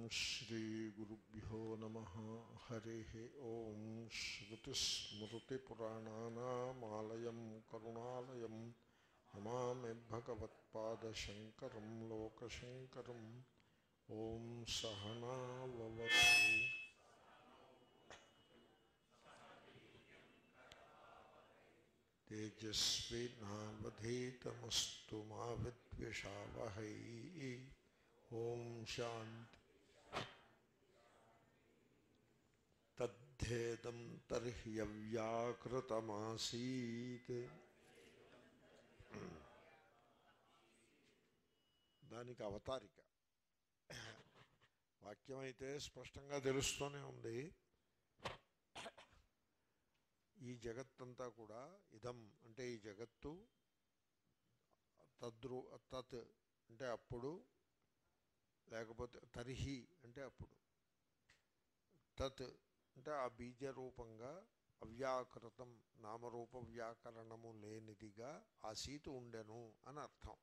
श्रीगुरुभ्यो नमः हरिः ॐ श्रुतिस्मृतिपुराणानामालयं करुणालयं नमामि भगवत्पादशङ्करं लोकशङ्करम् ॐ सहनाववतु तेजस्विनावधीतमस्तु मा विद्विषावहै ॐ शान्ति तद्धेदं तर्ह्यव्याकृतमासीत् దానికి అవతారిక వాక్యం అయితే స్పష్టంగా తెలుస్తూనే ఉంది ఈ జగత్తంతా కూడా ఇదం అంటే ఈ జగత్తు తద్రు తత్ అంటే అప్పుడు లేకపోతే తర్హి అంటే అప్పుడు తత్ అంటే ఆ బీజరూపంగా అవ్యాకృతం నామరూప వ్యాకరణము లేనిదిగా ఆ సీటు ఉండెను అని అర్థం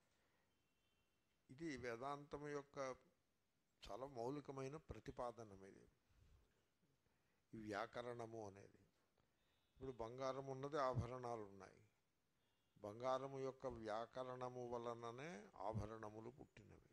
ఇది వేదాంతం యొక్క చాలా మౌలికమైన ప్రతిపాదనం ఇది ఈ వ్యాకరణము అనేది ఇప్పుడు బంగారం ఉన్నది ఆభరణాలు ఉన్నాయి బంగారము యొక్క వ్యాకరణము వలననే ఆభరణములు పుట్టినవి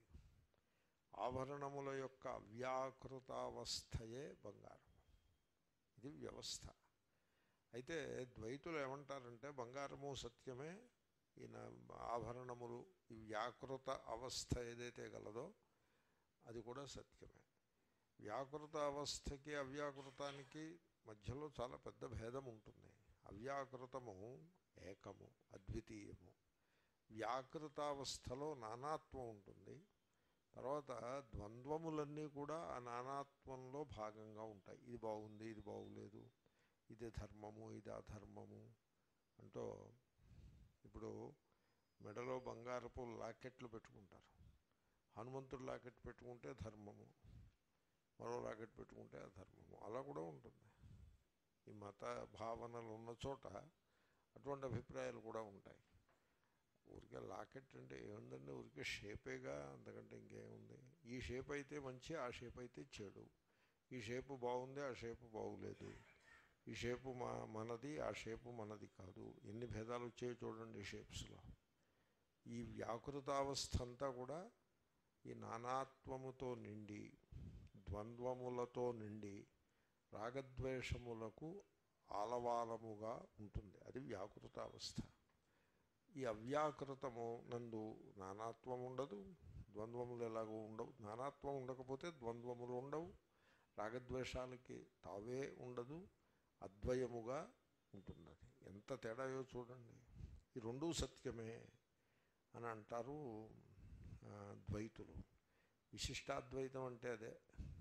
ఆభరణముల యొక్క అవ్యాకృతావస్థయే బంగారం ఇది వ్యవస్థ అయితే ద్వైతులు ఏమంటారంటే బంగారము సత్యమే ఈయన ఆభరణములు ఈ వ్యాకృత అవస్థ ఏదైతే గలదో అది కూడా సత్యమే వ్యాకృత అవస్థకి అవ్యాకృతానికి మధ్యలో చాలా పెద్ద భేదం ఉంటుంది అవ్యాకృతము ఏకము అద్వితీయము వ్యాకృతావస్థలో నానాత్వం ఉంటుంది తర్వాత ద్వంద్వములన్నీ కూడా ఆ నానాత్వంలో భాగంగా ఉంటాయి ఇది బాగుంది ఇది బాగులేదు ఇది ధర్మము ఇది అధర్మము అంటూ ఇప్పుడు మెడలో బంగారపు లాకెట్లు పెట్టుకుంటారు హనుమంతుడు లాకెట్ పెట్టుకుంటే ధర్మము మరో లాకెట్ పెట్టుకుంటే అధర్మము అలా కూడా ఉంటుంది ఈ మత భావనలు ఉన్న చోట అటువంటి అభిప్రాయాలు కూడా ఉంటాయి ఊరికే లాకెట్ అంటే ఏముందండి ఊరికే షేపేగా అంతకంటే ఇంకేముంది ఈ షేప్ అయితే మంచి ఆ షేప్ అయితే చెడు ఈ షేపు బాగుంది ఆ షేపు బాగులేదు ఈ షేపు మా మనది ఆ షేపు మనది కాదు ఎన్ని భేదాలు వచ్చాయో చూడండి షేప్స్లో ఈ వ్యాకృతావస్థ అంతా కూడా ఈ నానాత్వముతో నిండి ద్వంద్వములతో నిండి రాగద్వేషములకు ఆలవాలముగా ఉంటుంది అది వ్యాకృతావస్థ ఈ అవ్యాకృతము నందు నానాత్వం ఉండదు ద్వంద్వములు ఎలాగో ఉండవు నానాత్వం ఉండకపోతే ద్వంద్వములు ఉండవు రాగద్వేషాలకి తావే ఉండదు అద్వయముగా ఉంటుంది అది ఎంత తేడాయో చూడండి ఈ రెండూ సత్యమే అని అంటారు ద్వైతులు విశిష్టాద్వైతం అంటే అదే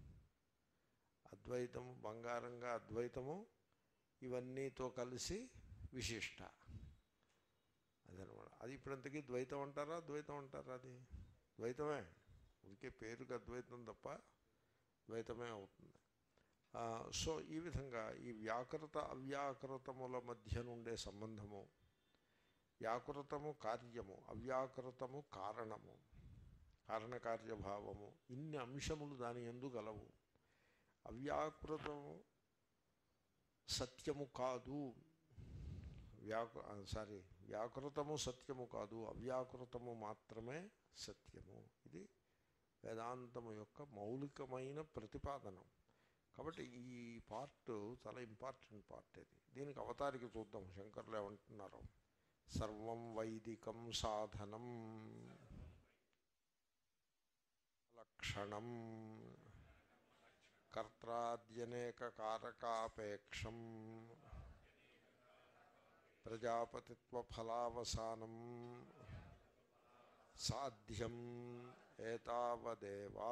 అద్వైతము బంగారంగా అద్వైతము ఇవన్నీతో కలిసి విశిష్ట అదనమాట అది ఇప్పుడంతకీ ద్వైతం అంటారా ద్వైతం అంటారా అది ద్వైతమే ఉడికే పేరుకి అద్వైతం తప్ప ద్వైతమే అవుతుంది సో ఈ విధంగా ఈ వ్యాకృత అవ్యాకృతముల మధ్య నుండే సంబంధము వ్యాకృతము కార్యము అవ్యాకృతము కారణము కారణకార్యభావము ఇన్ని అంశములు దాని ఎందు గలవు అవ్యాకృతము సత్యము కాదు వ్యాకు సారీ వ్యాకృతము సత్యము కాదు అవ్యాకృతము మాత్రమే సత్యము ఇది వేదాంతము యొక్క మౌలికమైన ప్రతిపాదనం కాబట్టి ఈ పార్ట్ చాలా ఇంపార్టెంట్ పార్ట్ ఇది దీనికి అవతారికి చూద్దాం శంకర్లు ఏమంటున్నారు సర్వం వైదికం సాధనం లక్షణం కర్త్రాద్యనేక కారకాపేక్షం ప్రజాపతిత్వఫలావసానం సాధ్యం ఏతావదేవా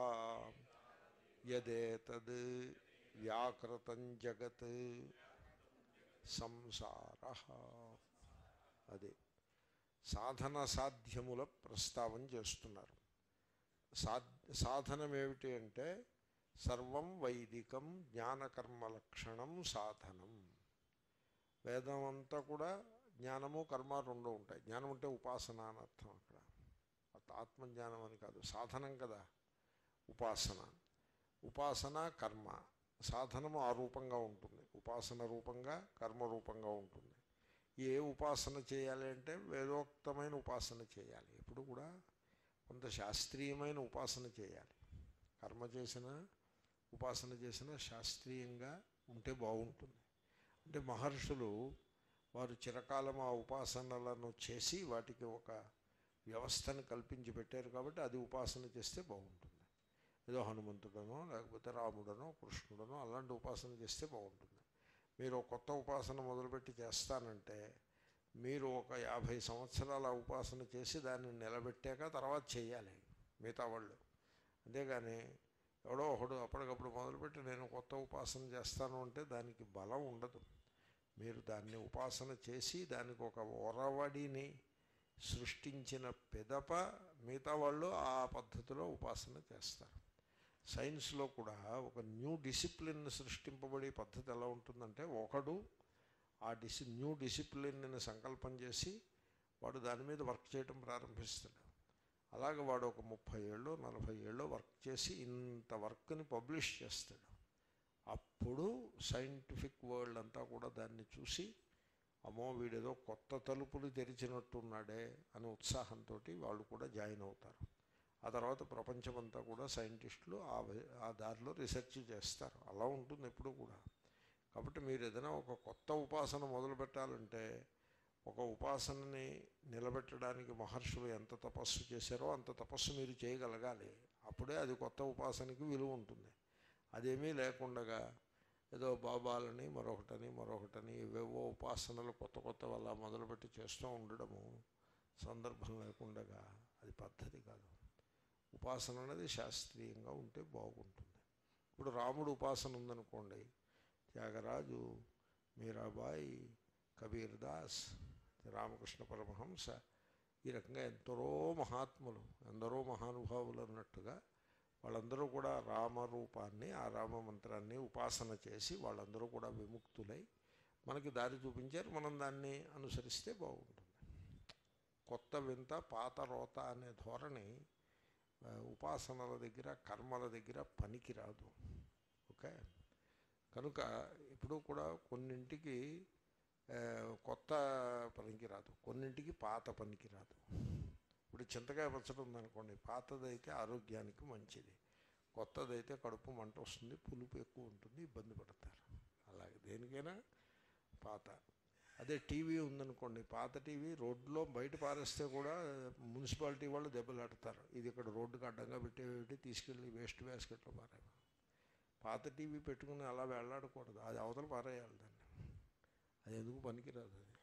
యదేతద్ వ్యాకృతం జగత్ సంసార అది సాధన సాధ్యముల ప్రస్తావన చేస్తున్నారు సాధ్ సాధనం ఏమిటి అంటే సర్వం వైదికం జ్ఞానకర్మ లక్షణం సాధనం వేదం అంతా కూడా జ్ఞానము కర్మ రెండు ఉంటాయి జ్ఞానం అంటే ఉపాసన అని అర్థం అక్కడ ఆత్మజ్ఞానం అని కాదు సాధనం కదా ఉపాసన ఉపాసన కర్మ సాధనము ఆ రూపంగా ఉంటుంది ఉపాసన రూపంగా కర్మ రూపంగా ఉంటుంది ఏ ఉపాసన చేయాలి అంటే వేదోక్తమైన ఉపాసన చేయాలి ఎప్పుడు కూడా కొంత శాస్త్రీయమైన ఉపాసన చేయాలి కర్మ చేసిన ఉపాసన చేసిన శాస్త్రీయంగా ఉంటే బాగుంటుంది అంటే మహర్షులు వారు చిరకాలం ఆ ఉపాసనలను చేసి వాటికి ఒక వ్యవస్థను కల్పించి పెట్టారు కాబట్టి అది ఉపాసన చేస్తే బాగుంటుంది ఏదో హనుమంతుడనో లేకపోతే రాముడనో కృష్ణుడనో అలాంటి ఉపాసన చేస్తే బాగుంటుంది మీరు ఒక కొత్త ఉపాసన మొదలుపెట్టి చేస్తానంటే మీరు ఒక యాభై సంవత్సరాల ఉపాసన చేసి దాన్ని నిలబెట్టాక తర్వాత చేయాలి మిగతా వాళ్ళు అంతేగాని ఎవడో ఒకడు అప్పటికప్పుడు మొదలుపెట్టి నేను కొత్త ఉపాసన చేస్తాను అంటే దానికి బలం ఉండదు మీరు దాన్ని ఉపాసన చేసి దానికి ఒక ఒరవడిని సృష్టించిన పెదప మిగతా వాళ్ళు ఆ పద్ధతిలో ఉపాసన చేస్తారు సైన్స్లో కూడా ఒక న్యూ డిసిప్లిన్ సృష్టింపబడే పద్ధతి ఎలా ఉంటుందంటే ఒకడు ఆ డిసి న్యూ డిసిప్లిన్ని సంకల్పం చేసి వాడు దాని మీద వర్క్ చేయడం ప్రారంభిస్తాడు అలాగే వాడు ఒక ముప్పై ఏళ్ళు నలభై ఏళ్ళు వర్క్ చేసి ఇంత వర్క్ని పబ్లిష్ చేస్తాడు అప్పుడు సైంటిఫిక్ వరల్డ్ అంతా కూడా దాన్ని చూసి అమ్మో వీడేదో కొత్త తలుపులు తెరిచినట్టున్నాడే అనే ఉత్సాహంతో వాళ్ళు కూడా జాయిన్ అవుతారు ఆ తర్వాత ప్రపంచమంతా కూడా సైంటిస్టులు ఆ వే- ఆ దారిలో రీసెర్చ్ చేస్తారు అలా ఉంటుంది ఎప్పుడు కూడా కాబట్టి మీరు ఏదైనా ఒక కొత్త ఉపాసన మొదలు పెట్టాలంటే ఒక ఉపాసనని నిలబెట్టడానికి మహర్షులు ఎంత తపస్సు చేశారో అంత తపస్సు మీరు చేయగలగాలి అప్పుడే అది కొత్త ఉపాసనకి విలువ ఉంటుంది అదేమీ లేకుండగా ఏదో బాబాలని మరొకటని మరొకటని ఇవేవో ఉపాసనలు కొత్త కొత్త వల్ల మొదలుపెట్టి చేస్తూ ఉండడము సందర్భం లేకుండగా అది పద్ధతి కాదు ఉపాసన అనేది శాస్త్రీయంగా ఉంటే బాగుంటుంది ఇప్పుడు రాముడు ఉపాసన ఉందనుకోండి త్యాగరాజు మీరాబాయి కబీర్ దాస్ రామకృష్ణ పరమహంస ఈ రకంగా ఎందరో మహాత్ములు ఎందరో మహానుభావులు అన్నట్టుగా వాళ్ళందరూ కూడా రామరూపాన్ని ఆ రామ మంత్రాన్ని ఉపాసన చేసి వాళ్ళందరూ కూడా విముక్తులై మనకి దారి చూపించారు మనం దాన్ని అనుసరిస్తే బాగుంటుంది కొత్త వింత పాత రోత అనే ధోరణి ఆ, ఉపాసనల దగ్గర కర్మల దగ్గర పనికిరాదు ఓకే కనుక ఇప్పుడు కూడా కొన్నింటికి ఆ, కొత్త పనికిరాదు కొన్నింటికి పాత పనికిరాదు ఇప్పుడు చింతకాయ పచ్చడి ఉందనుకోండి పాతదైతే ఆరోగ్యానికి మంచిది కొత్తదైతే కడుపు మంట వస్తుంది పులుపు ఎక్కువ ఉంటుంది ఇబ్బంది పడతారు అలాగే దేనికైనా పాత అదే టీవీ ఉందనుకోండి పాత టీవీ రోడ్లో బయట పారేస్తే కూడా మున్సిపాలిటీ వాళ్ళు దెబ్బలాడతారు ఇది ఇక్కడ రోడ్డుకి అడ్డంగా పెట్టేవి తీసుకెళ్ళి వేస్ట్ బ్యాస్కెట్లో పారేవి పాత టీవీ పెట్టుకుని అలా వెళ్ళాడకూడదు అది అవతల పారేయాలి దాన్ని అది ఎందుకు పనికిరాదు అది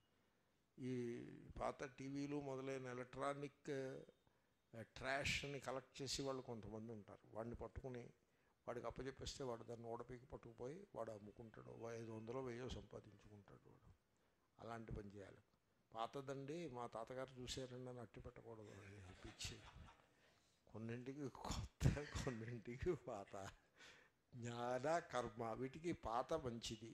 ఈ పాత టీవీలు మొదలైన ఎలక్ట్రానిక్ ట్రాష్ని కలెక్ట్ చేసి వాళ్ళు కొంతమంది ఉంటారు వాడిని పట్టుకుని వాడికి అప్పచెప్పేస్తే వాడు దాన్ని ఓడపీకి పట్టుకుపోయి వాడు అమ్ముకుంటాడు ఓ ఐదు వందలు వెయ్యో సంపాదించుకుంటాడు వాడు అలాంటి పని చేయాలి పాతదండి మా తాతగారు చూశారండి అని అట్టి పెట్టకూడదు అది పిచ్చి కొన్నింటికి కొత్త కొన్నింటికి పాత జ్ఞాన కర్మ వీటికి పాత మంచిది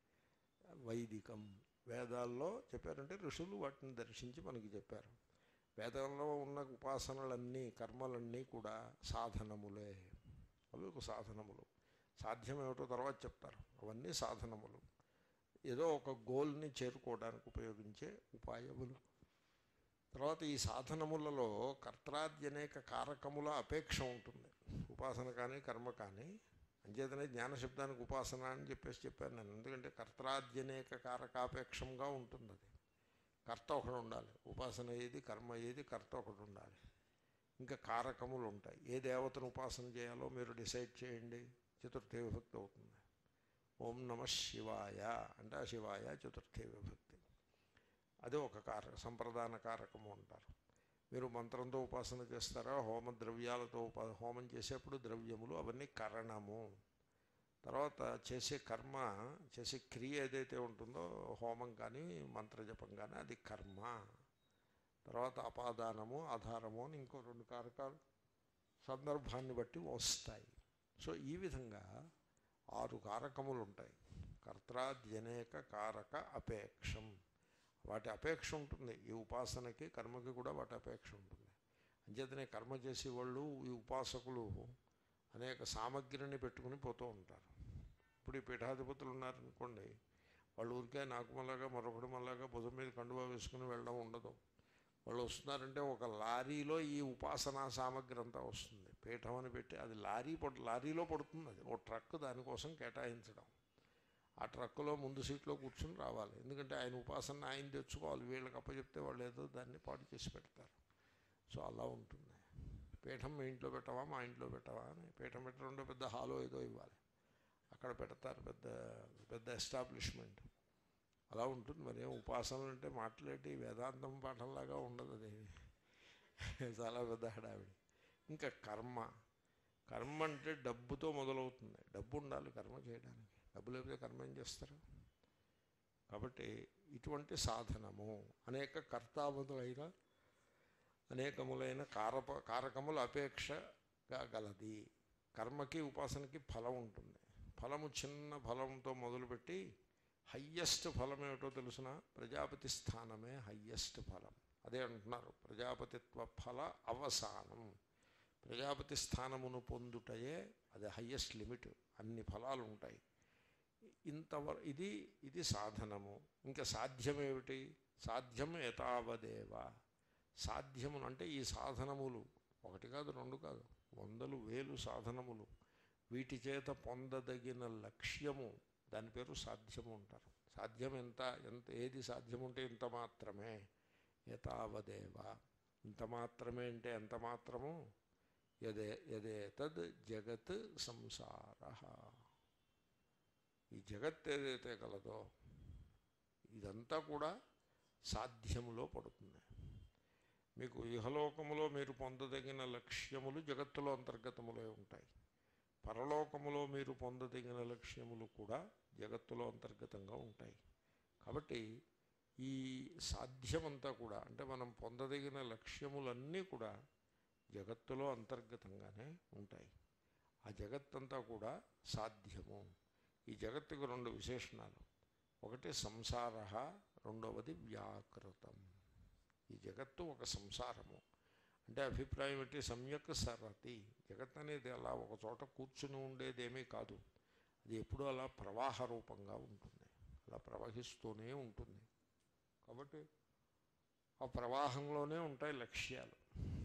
వైదికం వేదాల్లో చెప్పారంటే ఋషులు వాటిని దర్శించి మనకి చెప్పారు వేదంలో ఉన్న ఉపాసనలన్నీ కర్మలన్నీ కూడా సాధనములే అవి ఒక సాధనములు సాధ్యమేమిటో తర్వాత చెప్తారు అవన్నీ సాధనములు ఏదో ఒక గోల్ని చేరుకోవడానికి ఉపయోగించే ఉపాయములు తర్వాత ఈ సాధనములలో కర్తాద్యనేక కారకముల అపేక్ష ఉంటుంది ఉపాసన కానీ కర్మ కానీ అంచేతనే జ్ఞానశబ్దానికి ఉపాసన అని చెప్పేసి చెప్పాను నేను ఎందుకంటే కర్తాద్యనేక కారకాపేక్షంగా ఉంటుంది అది కర్త ఒకడు ఉండాలి ఉపాసన ఏది కర్మ ఏది కర్త ఒకడు ఉండాలి ఇంకా కారకములు ఉంటాయి ఏ దేవతను ఉపాసన చేయాలో మీరు డిసైడ్ చేయండి చతుర్థి విభక్తి అవుతుంది ఓం నమ శివాయ అంటే ఆ శివాయ చతుర్థి విభక్తి అదే ఒక కారక సంప్రదాన కారకము అంటారు మీరు మంత్రంతో ఉపాసన చేస్తారా హోమ ద్రవ్యాలతో ఉపా హోమం చేసేప్పుడు ద్రవ్యములు అవన్నీ కరణము తర్వాత చేసే కర్మ చేసే క్రియ ఏదైతే ఉంటుందో హోమం కానీ మంత్రజపం కానీ అది కర్మ తర్వాత అపాదానము ఆధారము అని ఇంకో రెండు కారకాలు సందర్భాన్ని బట్టి వస్తాయి సో ఈ విధంగా ఆరు కారకములు ఉంటాయి కర్తాద్యనేక కారక అపేక్షం వాటి అపేక్ష ఉంటుంది ఈ ఉపాసనకి కర్మకి కూడా వాటి అపేక్ష ఉంటుంది అంచేతనే కర్మ చేసేవాళ్ళు ఈ ఉపాసకులు అనేక సామగ్రిని పెట్టుకుని పోతూ ఉంటారు ఇప్పుడు ఈ పీఠాధిపతులు ఉన్నారనుకోండి వాళ్ళు ఊరికే నాకు మళ్ళాగా మరొకటి మళ్ళాగా భుజం మీద కండువా వేసుకుని వెళ్ళడం ఉండదు వాళ్ళు వస్తున్నారంటే ఒక లారీలో ఈ ఉపాసనా సామగ్రి అంతా వస్తుంది పీఠం అని పెట్టి అది లారీ పడు లారీలో పడుతుంది అది ఓ ట్రక్ దానికోసం కేటాయించడం ఆ ట్రక్కులో ముందు సీట్లో కూర్చుని రావాలి ఎందుకంటే ఆయన ఉపాసన ఆయన తెచ్చుకోవాలి వీళ్ళకి అప్పచెప్తే వాళ్ళు ఏదో దాన్ని పాటు చేసి పెడతారు సో అలా ఉంటుంది పీఠం మీ ఇంట్లో పెట్టవా మా ఇంట్లో పెట్టవా అని పీఠం పెట్టడంలో పెద్ద హాలో ఏదో ఇవ్వాలి అక్కడ పెడతారు పెద్ద పెద్ద ఎస్టాబ్లిష్మెంట్ అలా ఉంటుంది మరి ఏం ఉపాసనలు అంటే మాట్లాడి వేదాంతం పాఠంలాగా ఉండదు అది చాలా పెద్ద హడావిడి ఇంకా కర్మ కర్మ అంటే డబ్బుతో మొదలవుతుంది డబ్బు ఉండాలి కర్మ చేయడానికి డబ్బు లేకపోతే కర్మ ఏం చేస్తారు కాబట్టి ఇటువంటి సాధనము అనేక కర్తావతులైన అనేకములైన కారప కారకముల అపేక్షగా గలది కర్మకి ఉపాసనకి ఫలం ఉంటుంది ఫలము చిన్న ఫలంతో మొదలుపెట్టి హయ్యెస్ట్ ఫలం ఏమిటో తెలుసిన ప్రజాపతి స్థానమే హయ్యెస్ట్ ఫలం అదే అంటున్నారు ప్రజాపతిత్వ ఫల అవసానం ప్రజాపతి స్థానమును పొందుటయే అది హయ్యెస్ట్ లిమిట్ అన్ని ఫలాలు ఉంటాయి ఇంతవర ఇది ఇది సాధనము ఇంకా సాధ్యమేమిటి సాధ్యం ఎతావదేవ సాధ్యములు అంటే ఈ సాధనములు ఒకటి కాదు రెండు కాదు వందలు వేలు సాధనములు వీటి చేత పొందదగిన లక్ష్యము దాని పేరు సాధ్యము అంటారు సాధ్యం ఎంత ఎంత ఏది సాధ్యముంటే ఇంత మాత్రమే యథావదేవ ఇంత మాత్రమే అంటే ఎంత మాత్రము యదే యదేతద్ జగత్ సంసార ఈ జగత్ ఏదైతే కలదో ఇదంతా కూడా సాధ్యములో పడుతుంది మీకు ఇహలోకములో మీరు పొందదగిన లక్ష్యములు జగత్తులో అంతర్గతములే ఉంటాయి పరలోకములో మీరు పొందదగిన లక్ష్యములు కూడా జగత్తులో అంతర్గతంగా ఉంటాయి కాబట్టి ఈ సాధ్యమంతా కూడా అంటే మనం పొందదగిన లక్ష్యములన్నీ కూడా జగత్తులో అంతర్గతంగానే ఉంటాయి ఆ జగత్తంతా కూడా సాధ్యము ఈ జగత్తుకు రెండు విశేషణాలు ఒకటి సంసార రెండవది వ్యాకృతం ఈ జగత్తు ఒక సంసారము అంటే అభిప్రాయం ఏంటి సమ్యక్ సరతి జగత్ అనేది అలా ఒక చోట కూర్చుని ఉండేదేమీ కాదు అది ఎప్పుడూ అలా ప్రవాహ రూపంగా ఉంటుంది అలా ప్రవహిస్తూనే ఉంటుంది కాబట్టి ఆ ప్రవాహంలోనే ఉంటాయి లక్ష్యాలు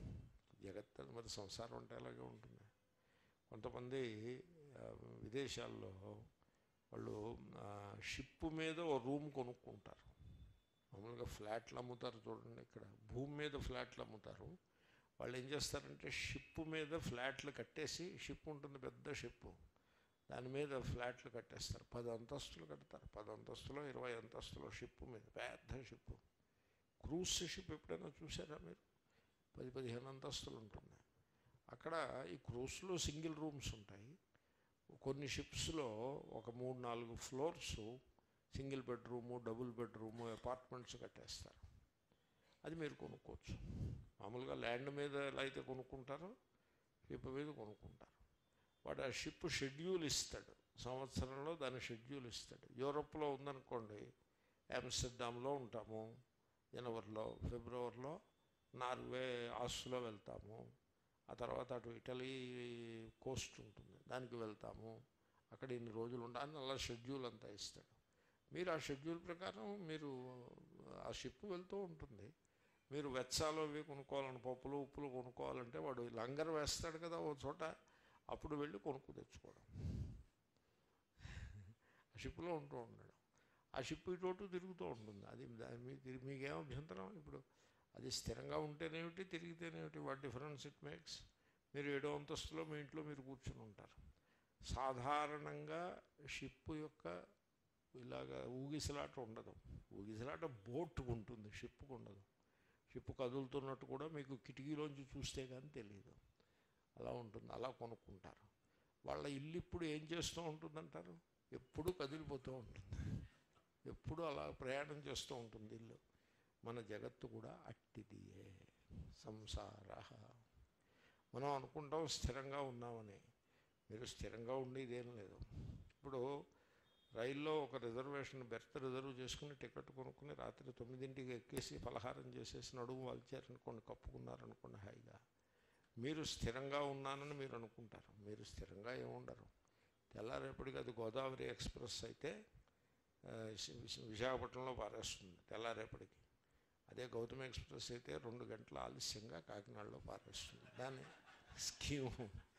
జగత్ అది మరి సంసారం అంటే అలాగే ఉంటుంది కొంతమంది ఆ, విదేశాల్లో వాళ్ళు షిప్ మీద ఓ రూమ్ కొనుక్కుంటారు మామూలుగా ఫ్లాట్లు అమ్ముతారు చూడండి ఇక్కడ భూమి మీద ఫ్లాట్లు అమ్ముతారు వాళ్ళు ఏం చేస్తారంటే షిప్ మీద ఫ్లాట్లు కట్టేసి షిప్ ఉంటుంది పెద్ద షిప్ దాని మీద ఫ్లాట్లు కట్టేస్తారు పది అంతస్తులు కడతారు పది అంతస్తులో ఇరవై అంతస్తులో షిప్ మీద పెద్ద షిప్ క్రూజ్ షిప్ ఎప్పుడైనా చూసారా మీరు పది పదిహేను అంతస్తులు ఉంటుంది అక్కడ ఈ క్రూజ్లో సింగిల్ రూమ్స్ ఉంటాయి కొన్ని షిప్స్లో ఒక మూడు నాలుగు floors single bedroom double bedroom apartments కట్టేస్తారు అది మీరు కొనుక్కోవచ్చు మామూలుగా ల్యాండ్ మీద ఎలా అయితే కొనుక్కుంటారో షిప్ మీద కొనుక్కుంటారు వాడు ఆ షిప్ షెడ్యూల్ ఇస్తాడు సంవత్సరంలో దాని షెడ్యూల్ ఇస్తాడు యూరోప్లో ఉందనుకోండి ఆమ్స్టర్డామ్లో ఉంటాము జనవరిలో ఫిబ్రవరిలో నార్వే ఆస్లో వెళ్తాము ఆ తర్వాత అటు ఇటలీ కోస్ట్ ఉంటుంది దానికి వెళ్తాము అక్కడ ఇన్ని రోజులు ఉండాలని అలా షెడ్యూల్ అంతా ఇస్తాడు మీరు ఆ షెడ్యూల్ ప్రకారం మీరు ఆ షిప్ వెళ్తూ ఉంటుంది మీరు వెచ్చాలు అవి కొనుక్కోవాలని పప్పులు ఉప్పులు కొనుక్కోవాలంటే వాడు లంగర్ వేస్తాడు కదా ఓ చోట అప్పుడు వెళ్ళి కొనుక్కు తెచ్చుకోవడం ఆ షిప్లో ఉంటూ ఉండడం ఆ షిప్ ఇటు తిరుగుతూ ఉంటుంది అది దాని మీ తిరిగి మీకేం అభ్యంతరం ఇప్పుడు అది స్థిరంగా ఉంటేనేమిటి తిరిగితేనేమిటి వాట్ డిఫరెన్స్ ఇట్ మేక్స్ మీరు ఏడో అంతస్తులో మీ ఇంట్లో మీరు కూర్చుని ఉంటారు సాధారణంగా షిప్ యొక్క ఇలాగ ఊగిసలాట ఉండదు ఊగిసలాట బోట్కు ఉంటుంది షిప్కు ఉండదు షిప్ కదులుతున్నట్టు కూడా మీకు కిటికీలోంచి చూస్తే కానీ తెలియదు అలా ఉంటుంది అలా కొనుక్కుంటారు వాళ్ళ ఇల్లు ఇప్పుడు ఏం చేస్తూ ఉంటుందంటారు ఎప్పుడూ కదిలిపోతూ ఉంటుంది ఎప్పుడూ అలా ప్రయాణం చేస్తూ ఉంటుంది ఇల్లు మన జగత్తు కూడా అట్టిదియే సంసార మనం అనుకుంటాం స్థిరంగా ఉన్నామని మీరు స్థిరంగా ఉండేదేం లేదు ఇప్పుడు రైల్లో ఒక రిజర్వేషన్ బెర్త్ రిజర్వ్ చేసుకుని టికెట్ కొనుక్కుని రాత్రి తొమ్మిదింటికి ఎక్కేసి పలహారం చేసేసి నడుము వాల్చారనుకోండి కప్పుకున్నారనుకోండి హాయిగా మీరు స్థిరంగా ఉన్నానని మీరు అనుకుంటారు మీరు స్థిరంగా ఏముండరు తెల్లారేపటికి అది గోదావరి ఎక్స్ప్రెస్ అయితే ఆ, విశ- విశ- విశాఖపట్నంలో పారేస్తుంది తెల్లారేపటికి అదే గౌతమ్ ఎక్స్ప్రెస్ అయితే రెండు గంటల ఆలస్యంగా కాకినాడలో పారేస్తుంది దాని స్కీమ్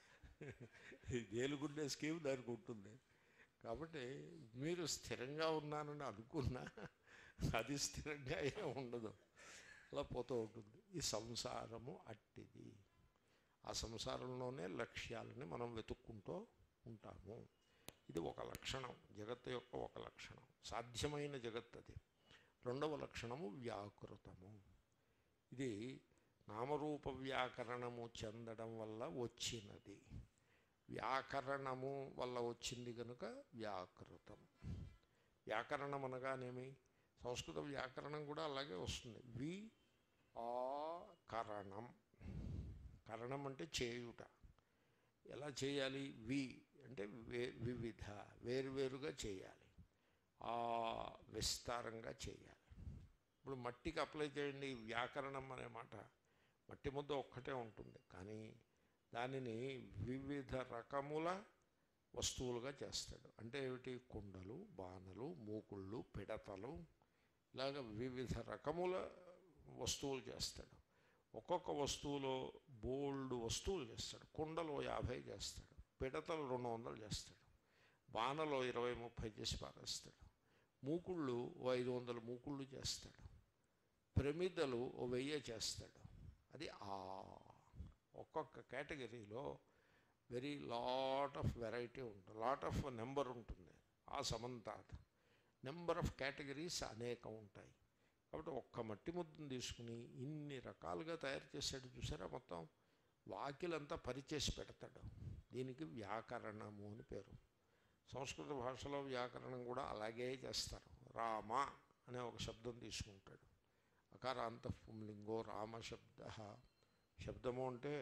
తేలుకుండే స్కీమ్ దానికి ఉంటుంది కాబట్టి మీరు స్థిరంగా ఉన్నానని అనుకున్నా అది స్థిరంగా ఏం ఉండదు అలా పోతూ ఉంటుంది ఈ సంసారము అట్టిది ఆ సంసారంలోనే లక్ష్యాలని మనం వెతుక్కుంటూ ఉంటాము ఇది ఒక లక్షణం జగత్తు యొక్క ఒక లక్షణం సాధ్యమైన జగత్ అది రెండవ లక్షణము వ్యాకృతము ఇది నామరూప వ్యాకరణము చెందడం వల్ల వచ్చినది వ్యాకరణము వల్ల వచ్చింది కనుక వ్యాకృతం వ్యాకరణం అనగానేమి సంస్కృత వ్యాకరణం కూడా అలాగే వస్తుంది వి ఆ కరణం కరణం అంటే చేయుట ఎలా చేయాలి వి అంటే వే వివిధ వేరువేరుగా చేయాలి ఆ విస్తారంగా చేయాలి ఇప్పుడు మట్టికి అప్లై చేయండి వ్యాకరణం అనే మాట మట్టి ముద్ద ఒక్కటే ఉంటుంది కానీ దానిని వివిధ రకముల వస్తువులుగా చేస్తాడు అంటే ఏమిటి కుండలు బాణలు మూకుళ్ళు పిడతలు ఇలాగ వివిధ రకముల వస్తువులు చేస్తాడు ఒక్కొక్క వస్తువులో బోల్డ్ వస్తువులు చేస్తాడు కుండలో యాభై చేస్తాడు పిడతలు రెండు వందలు చేస్తాడు బాణలో ఇరవై ముప్పై చేసి పారేస్తాడు మూకుళ్ళు ఓ ఐదు వందల మూకుళ్ళు చేస్తాడు ప్రమిదలు ఓ వెయ్యి చేస్తాడు అది ఆ ఒక్కొక్క కేటగిరీలో వెరీ లాట్ ఆఫ్ వెరైటీ ఉంటుంది లాట్ ఆఫ్ నెంబర్ ఉంటుంది ఆ సమంతాత్ నెంబర్ ఆఫ్ కేటగిరీస్ అనేకం ఉంటాయి కాబట్టి ఒక్క మట్టి ముద్దను తీసుకుని ఇన్ని రకాలుగా తయారు చేశాడు చూసారా మొత్తం వాకిలంతా పరిచేసి పెడతాడు దీనికి వ్యాకరణము అని పేరు సంస్కృత భాషలో వ్యాకరణం కూడా అలాగే చేస్తారు రామ అనే ఒక శబ్దం తీసుకుంటాడు అకారాంత పుంలింగో రామ శబ్ద శబ్దము అంటే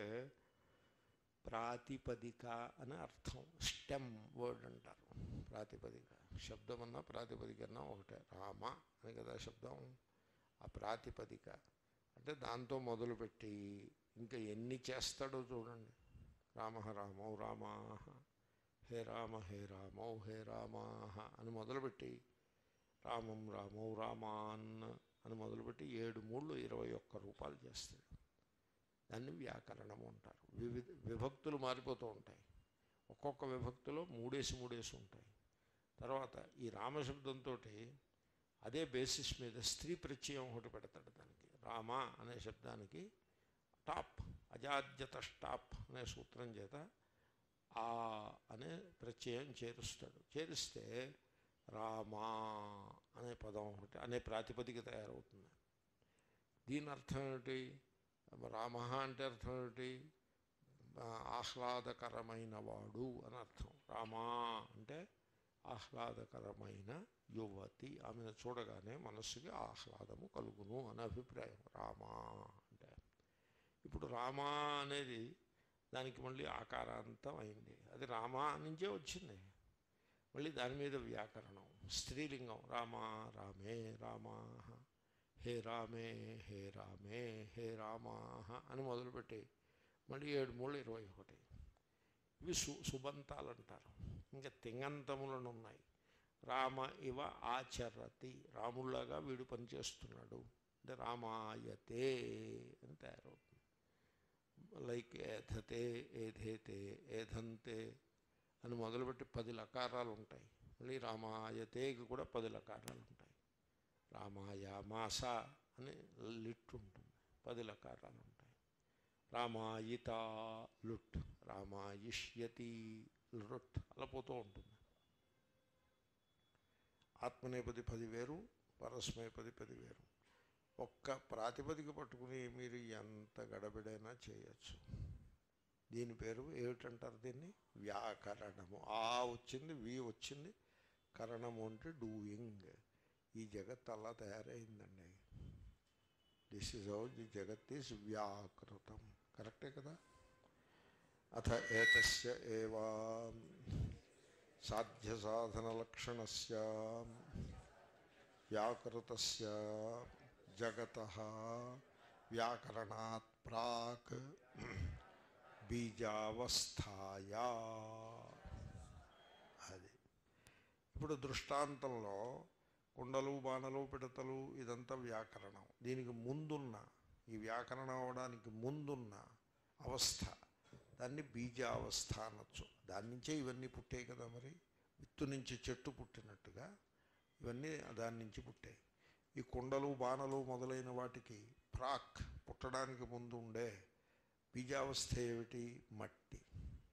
ప్రాతిపదిక అని అర్థం స్టెమ్ వర్డ్ అంటారు ప్రాతిపదిక శబ్దం అన్నా ప్రాతిపదిక అన్నా ఒకటే రామ అని కదా శబ్దం ఆ ప్రాతిపదిక అంటే దాంతో మొదలుపెట్టి ఇంకా ఎన్ని చేస్తాడో చూడండి రామ రామౌ రామా హే రామ హే రామౌ హే రామా అని మొదలుపెట్టి రామం రామౌ రామాన్ అని మొదలుపెట్టి ఏడు మూళ్ళు ఇరవై ఒక్క రూపాయలు చేస్తాడు దాన్ని వ్యాకరణము అంటారు వివిధ విభక్తులు మారిపోతూ ఉంటాయి ఒక్కొక్క విభక్తిలో మూడేసి మూడేసి ఉంటాయి తర్వాత ఈ రామశబ్దంతో అదే బేసిస్ మీద స్త్రీ ప్రత్యయం ఒకటి పెడతాడు దానికి రామ అనే శబ్దానికి టాప్ అజాద్యత టాప్ అనే సూత్రం చేత ఆ అనే ప్రత్యయం చేరుస్తాడు చేరిస్తే రామా అనే పదం ఒకటి అనే ప్రాతిపదిక తయారవుతుంది దీని అర్థం ఏమిటి రామ అంటే అర్థం ఏమిటి ఆ, ఆహ్లాదకరమైన వాడు అని అర్థం రామా అంటే ఆహ్లాదకరమైన యువతి ఆమెను చూడగానే మనస్సుకి ఆహ్లాదము కలుగును అనే అభిప్రాయం రామా అంటే ఇప్పుడు రామా అనేది దానికి మళ్ళీ ఆకారాంతం అయింది అది రామా నుంచే వచ్చింది మళ్ళీ దాని మీద వ్యాకరణం స్త్రీలింగం రామా రామే రామా హే రామే హే రామే హే రామా అని మొదలుపెట్టి మళ్ళీ ఏడు మూడు ఇరవై ఒకటి ఇవి సు సుబంతాలు అంటారు ఇంకా తింగంతములను ఉన్నాయి రామ ఇవ ఆచరతి రాముల్లాగా వీడు పనిచేస్తున్నాడు అంటే రామాయతే అని తయారవుతుంది లైక్ ఏధతే ఏధేతే ఏధంతే అని మొదలుపెట్టి పది లకారాలు ఉంటాయి మళ్ళీ రామాయతేకి కూడా పది లకారాలు ఉంటాయి రామాయ మాస అని లిట్ ఉంటుంది పది లకారాలు ఉంటాయి రామాయిత లుట్ రామాయిష్యతి లుట్ అలా పోతూ ఉంటుంది ఆత్మనేపది పది వేరు పరస్మేపది పది వేరు ఒక్క ప్రాతిపదిక పట్టుకుని మీరు ఎంత గడబిడైనా చేయొచ్చు దీని పేరు ఏమిటంటారు దీన్ని వ్యాకరణము ఆ వచ్చింది వి వచ్చింది కరణము అంటే డూయింగ్ ఈ జగత్ అలా తయారైందండి దిస్ ఇస్ హౌ ది జగత్ ఈస్ వ్యాకృతం కరెక్టే కదా అథ ఏతస్య ఏవా సాధ్య సాధనలక్షణస్య వ్యాకృతస్య జగత వ్యాకరణాత్ ప్రాక్ బీజావస్థాయా అది ఇప్పుడు దృష్టాంతంలో కుండలు బాణలు పిడతలు ఇదంతా వ్యాకరణం దీనికి ముందున్న ఈ వ్యాకరణం అవడానికి ముందున్న అవస్థ దాన్ని బీజావస్థ అనొచ్చు దాని నుంచే ఇవన్నీ పుట్టాయి కదా మరి విత్తు నుంచి చెట్టు పుట్టినట్టుగా ఇవన్నీ దాని నుంచి పుట్టాయి ఈ కుండలు బాణలు మొదలైన వాటికి ప్రాక్ పుట్టడానికి ముందు ఉండే బీజావస్థ ఏమిటి మట్టి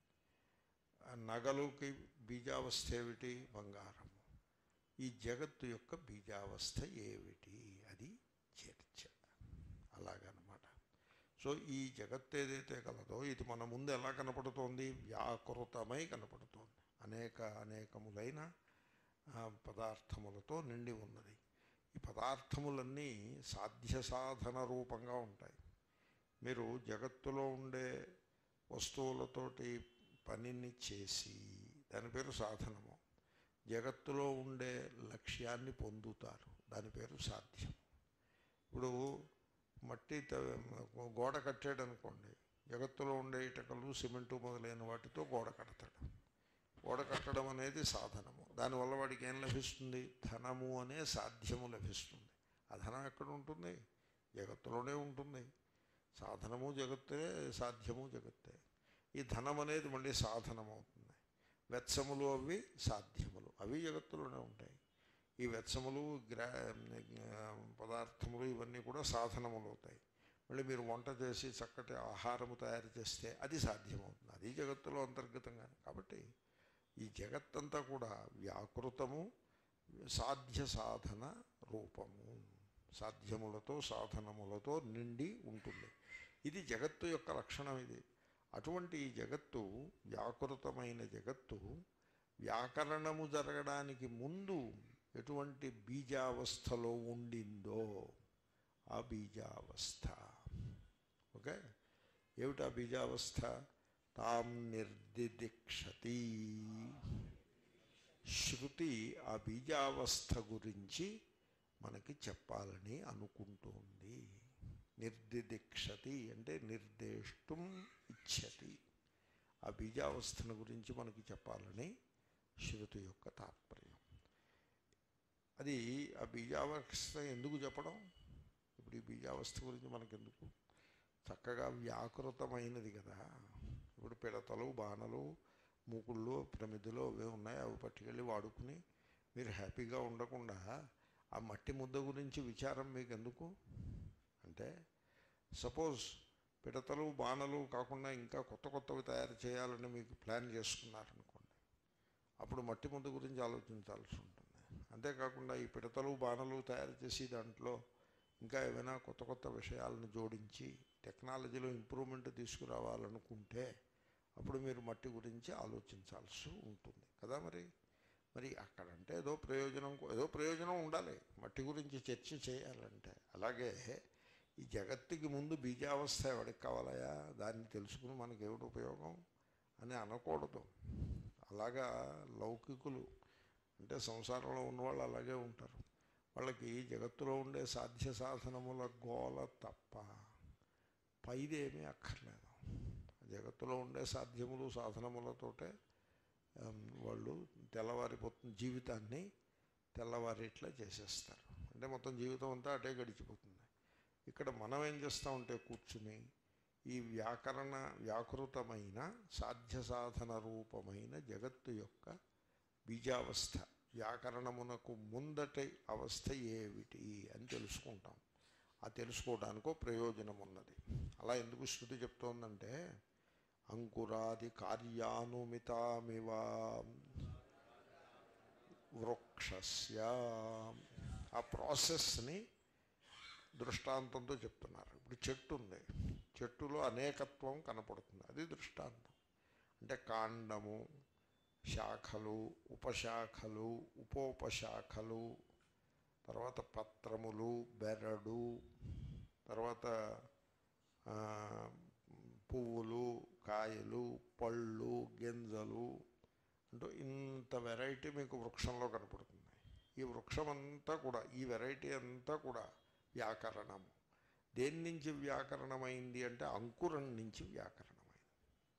ఆ నగలుకి బీజావస్థ ఏమిటి బంగారము ఈ జగత్తు యొక్క బీజావస్థ ఏమిటి అది చర్చ అలాగనమాట సో ఈ జగత్తు ఏదైతే కలదో ఇది మన ముందు ఎలా కనపడుతోంది వ్యాకృతమై కనపడుతోంది అనేక అనేకములైన ఆ, పదార్థములతో నిండి ఉన్నది ఈ పదార్థములన్నీ సాధ్య సాధన రూపంగా ఉంటాయి మీరు జగత్తులో ఉండే వస్తువులతోటి పనిని చేసి దాని పేరు సాధనము జగత్తులో ఉండే లక్ష్యాన్ని పొందుతారు దాని పేరు సాధ్యం ఇప్పుడు మట్టి త- గోడ కట్టాడు అనుకోండి జగత్తులో ఉండే ఇటకలు సిమెంటు మొదలైన వాటితో గోడ కడతాడు గోడ కట్టడం అనేది సాధనము దానివల్ల వాడికి ఏం లభిస్తుంది ధనము అనే సాధ్యము లభిస్తుంది ఆ ధనం ఎక్కడ ఉంటుంది జగత్తులోనే ఉంటుంది సాధనము జగత్తే సాధ్యము జగత్తే ఈ ధనం అనేది మళ్ళీ సాధనం అవుతుంది వెత్సములు అవి సాధ్యములు అవి జగత్తులోనే ఉంటాయి ఈ వెత్సములు గ్రా పదార్థములు ఇవన్నీ కూడా సాధనములు అవుతాయి మళ్ళీ మీరు వంట చేసి చక్కటి ఆహారము తయారు చేస్తే అది సాధ్యమవుతుంది అది జగత్తులో అంతర్గతంగా కాబట్టి ఈ జగత్తంతా కూడా వ్యాకృతము సాధ్య సాధన రూపము సాధ్యములతో సాధనములతో నిండి ఉంటుంది ఇది జగత్తు యొక్క లక్షణం ఇది అటువంటి ఈ జగత్తు వ్యాకృతమైన జగత్తు వ్యాకరణము జరగడానికి ముందు ఎటువంటి బీజావస్థలో ఉండిందో ఆ బీజావస్థ ఓకే ఏమిటా బీజావస్థ తాం నిర్దిదిక్షతి శృతి ఆ బీజావస్థ గురించి మనకి చెప్పాలని అనుకుంటోంది నిర్దిదిక్షతి అంటే నిర్దేష్టం ఇచ్చతి ఆ బీజావస్థను గురించి మనకి చెప్పాలని శృతి యొక్క తాత్పర్యం అది ఆ బీజావస్థ ఎందుకు చెప్పడం ఇప్పుడు ఈ బీజావస్థ గురించి మనకెందుకు చక్కగా వ్యాకృతమైనది కదా ఇప్పుడు పిడతలు బాణలు మూకుళ్ళు ప్రమిదలు అవి ఉన్నాయి అవి పట్టుకెళ్ళి వాడుకుని మీరు హ్యాపీగా ఉండకుండా ఆ మట్టి ముద్ద గురించి విచారం మీకు ఎందుకు అంటే సపోజ్ పిడతలు బాణలు కాకుండా ఇంకా కొత్త కొత్తవి తయారు చేయాలని మీకు ప్లాన్ చేసుకున్నారనుకోండి అప్పుడు మట్టి ముద్ద గురించి ఆలోచించాల్సి ఉంటుంది అంతేకాకుండా ఈ పిడతలు బాణలు తయారు చేసి దాంట్లో ఇంకా ఏమైనా కొత్త కొత్త విషయాలను జోడించి టెక్నాలజీలో ఇంప్రూవ్మెంట్ తీసుకురావాలనుకుంటే అప్పుడు మీరు మట్టి గురించి ఆలోచించాల్సి ఉంటుంది కదా మరి మరి అక్కడంటే ఏదో ప్రయోజనం కో- ఏదో ప్రయోజనం ఉండాలి మట్టి గురించి చర్చ చేయాలంటే అలాగే ఈ జగత్తుకి ముందు బీజావస్థ ఎవరికి కావాలయా దాన్ని తెలుసుకుని మనకి ఏమిటి ఉపయోగం అని అనకూడదు అలాగా లౌకికులు అంటే సంసారంలో ఉన్నవాళ్ళు అలాగే ఉంటారు వాళ్ళకి జగత్తులో ఉండే సాధ్య సాధనముల గోల తప్ప పైదేమీ అక్కర్లేదు జగత్తులో ఉండే సాధ్యములు సాధనములతోటే ఆమ్, వాళ్ళు తెల్లవారిపోతున్న జీవితాన్ని తెల్లవారిట్లా చేసేస్తారు అంటే మొత్తం జీవితం అంతా అటే గడిచిపోతుంది ఇక్కడ మనం ఏం చేస్తామంటే కూర్చుని ఈ వ్యాకరణ వ్యాకృతమైన సాధ్య సాధన రూపమైన జగత్తు యొక్క బీజావస్థ వ్యాకరణమునకు ముందటి అవస్థ ఏమిటి అని తెలుసుకుంటాం ఆ తెలుసుకోవడానికో ప్రయోజనం ఉన్నది అలా ఎందుకు శృతి చెప్తోందంటే అంకురాది కార్యానుమితామివ వృక్షస్య ఆ ప్రాసెస్ని దృష్టాంతంతో చెప్తున్నారు ఇప్పుడు చెట్టు ఉంది చెట్టులో అనేకత్వం కనపడుతుంది అది దృష్టాంతం అంటే కాండము శాఖలు ఉపశాఖలు ఉపోపశాఖలు తర్వాత పత్రములు బెరడు తర్వాత ఆ, పువ్వులు కాయలు పళ్ళు గింజలు అంటూ ఇంత వెరైటీ మీకు వృక్షంలో కనపడుతుంది ఈ వృక్షం అంతా కూడా ఈ వెరైటీ అంతా కూడా వ్యాకరణము దేని నుంచి వ్యాకరణమైంది అంటే అంకురం నుంచి వ్యాకరణమైంది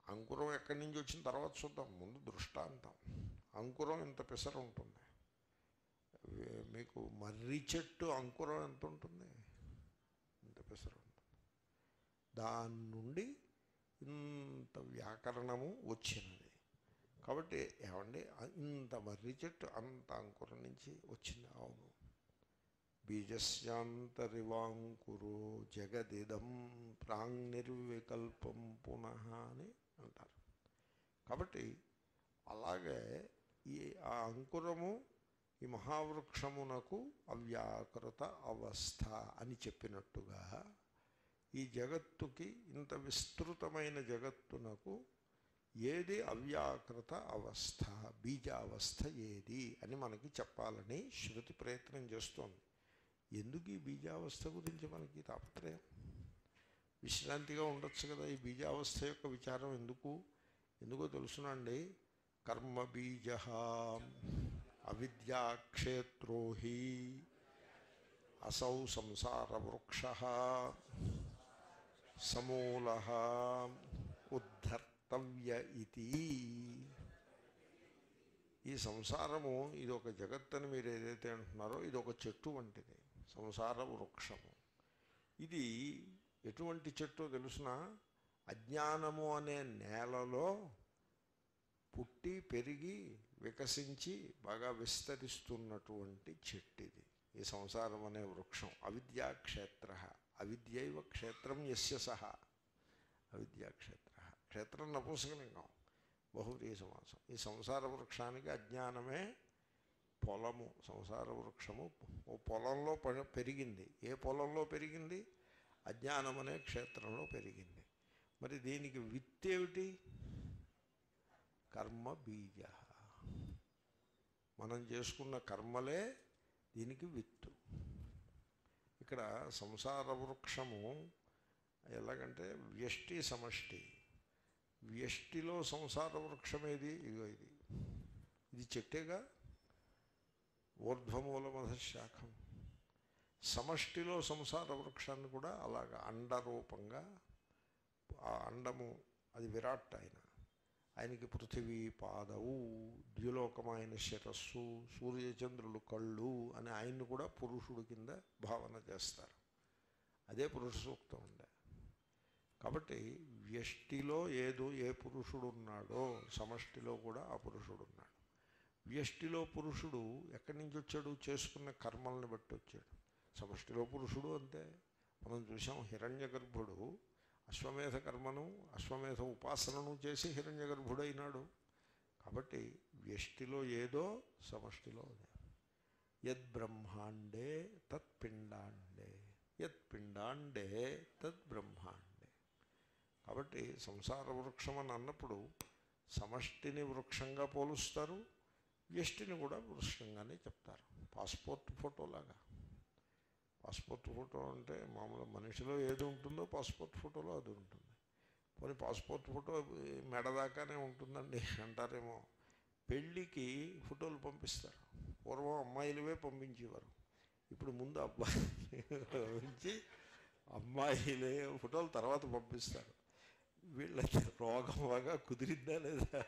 అంకురం ఎక్కడి నుంచి వచ్చిన తర్వాత చూద్దాం ముందు దృష్టాంతం అంకురం ఇంత పిసర ఉంటుంది వే- మీకు మర్రి చెట్టు అంకురం ఎంత ఉంటుంది ఇంత పిసర ఉంటుంది దాని నుండి ఇంత వ్యాకరణము వచ్చినది కాబట్టి ఏమండి అ- ఇంత మర్రి చెట్టు అంత అంకురం నుంచి వచ్చింది అవును బీజస్యాంతరివాంకురో జగదిదం ప్రాంగ్ నిర్వికల్పం పునః అని అంటారు కాబట్టి అలాగే ఈ ఆ అంకురము ఈ మహావృక్షమునకు అవ్యాకృత అవస్థ అని చెప్పినట్టుగా ఈ జగత్తుకి ఇంత విస్తృతమైన జగత్తునకు ఏది అవ్యాకృత అవస్థ బీజావస్థ ఏది అని మనకి చెప్పాలని శృతి ప్రయత్నం చేస్తోంది ఎందుకు ఈ బీజావస్థ గురించి మనకి తాపత్రయం విశ్రాంతిగా ఉండొచ్చు కదా ఈ బీజావస్థ యొక్క విచారం ఎందుకు ఎందుకో తెలుసునండి కర్మ బీజ అవిద్యాక్షేత్రో హి అసౌ సంసార వృక్ష సమూల ఉద్ధర్తవ్య ఇది ఈ సంసారము ఇది ఒక జగత్తని మీరు ఏదైతే అంటున్నారో ఇది ఒక చెట్టు వంటిది సంసార వృక్షము ఇది ఎటువంటి చెట్టు తెలుసిన అజ్ఞానము అనే నేలలో పుట్టి పెరిగి వికసించి బాగా విస్తరిస్తున్నటువంటి చెట్టు ఇది ఈ సంసారం అనే వృక్షం అవిద్యాక్షేత్ర అవిద్యైవ క్షేత్రం యస్య సహ అవిద్యాక్షేత్ర క్షేత్రం నపుంసకలింగం బహువ్రీయ సమాసం ఈ సంసార వృక్షానికి అజ్ఞానమే పొలము సంసార వృక్షము ఓ పొలంలో ప- పెరిగింది ఏ పొలంలో పెరిగింది అజ్ఞానం అనే క్షేత్రంలో పెరిగింది మరి దీనికి విత్తేమిటి కర్మ బీజ మనం చేసుకున్న కర్మలే దీనికి విత్తు ఇక్కడ సంసార వృక్షము ఎలాగంటే వ్యష్టి సమష్టి వ్యష్టిలో సంసార వృక్షం ఏది ఇగో ఇది ఇది చెట్టేగా ఊర్ధ్వమూలమధ శాఖం సమష్టిలో సంసార వృక్షాన్ని కూడా అలాగా అండరూపంగా ఆ అండము అది విరాట్ ఆయన ఆయనకి పృథివీ పాదవు ద్యులోకమైన శిరస్సు సూర్యచంద్రులు కళ్ళు అని ఆయన్ని కూడా పురుషుడు కింద భావన చేస్తారు అదే పురుష సూక్తం ఉండే కాబట్టి వ్యష్టిలో ఏదో ఏ పురుషుడు ఉన్నాడో సమష్టిలో కూడా ఆ పురుషుడు ఉన్నాడు వ్యష్టిలో పురుషుడు ఎక్కడి నుంచి వచ్చాడు చేసుకున్న కర్మల్ని బట్టి వచ్చాడు సమష్టిలో పురుషుడు అంతే మనం చూసాం హిరణ్య గర్భుడు అశ్వమేధ కర్మను అశ్వమేధ ఉపాసనను చేసి హిరణ్య గర్భుడైనాడు కాబట్టి వ్యష్టిలో ఏదో సమష్టిలో అదే యద్బ్రహ్మాండే తత్పిండాండే యత్పిండాండే తద్బ్రహ్మాండే కాబట్టి సంసార వృక్షం అని అన్నప్పుడు సమష్టిని వృక్షంగా పోలుస్తారు వ్యష్టిని కూడా వృక్షంగానే చెప్తారు పాస్పోర్ట్ ఫోటోలాగా పాస్పోర్ట్ ఫోటో అంటే మామూలు మనిషిలో ఏది ఉంటుందో పాస్పోర్ట్ ఫోటోలో అది ఉంటుంది పోనీ పాస్పోర్ట్ ఫోటో మెడ దాకానే ఉంటుందండి అంటారేమో పెళ్ళికి ఫోటోలు పంపిస్తారు పూర్వం అమ్మాయిలవే పంపించేవారు ఇప్పుడు ముందు అబ్బాయి పంపించి అమ్మాయిలే ఫోటోలు తర్వాత పంపిస్తారు వీళ్ళకి రోగం బాగా కుదిరిందా లేదా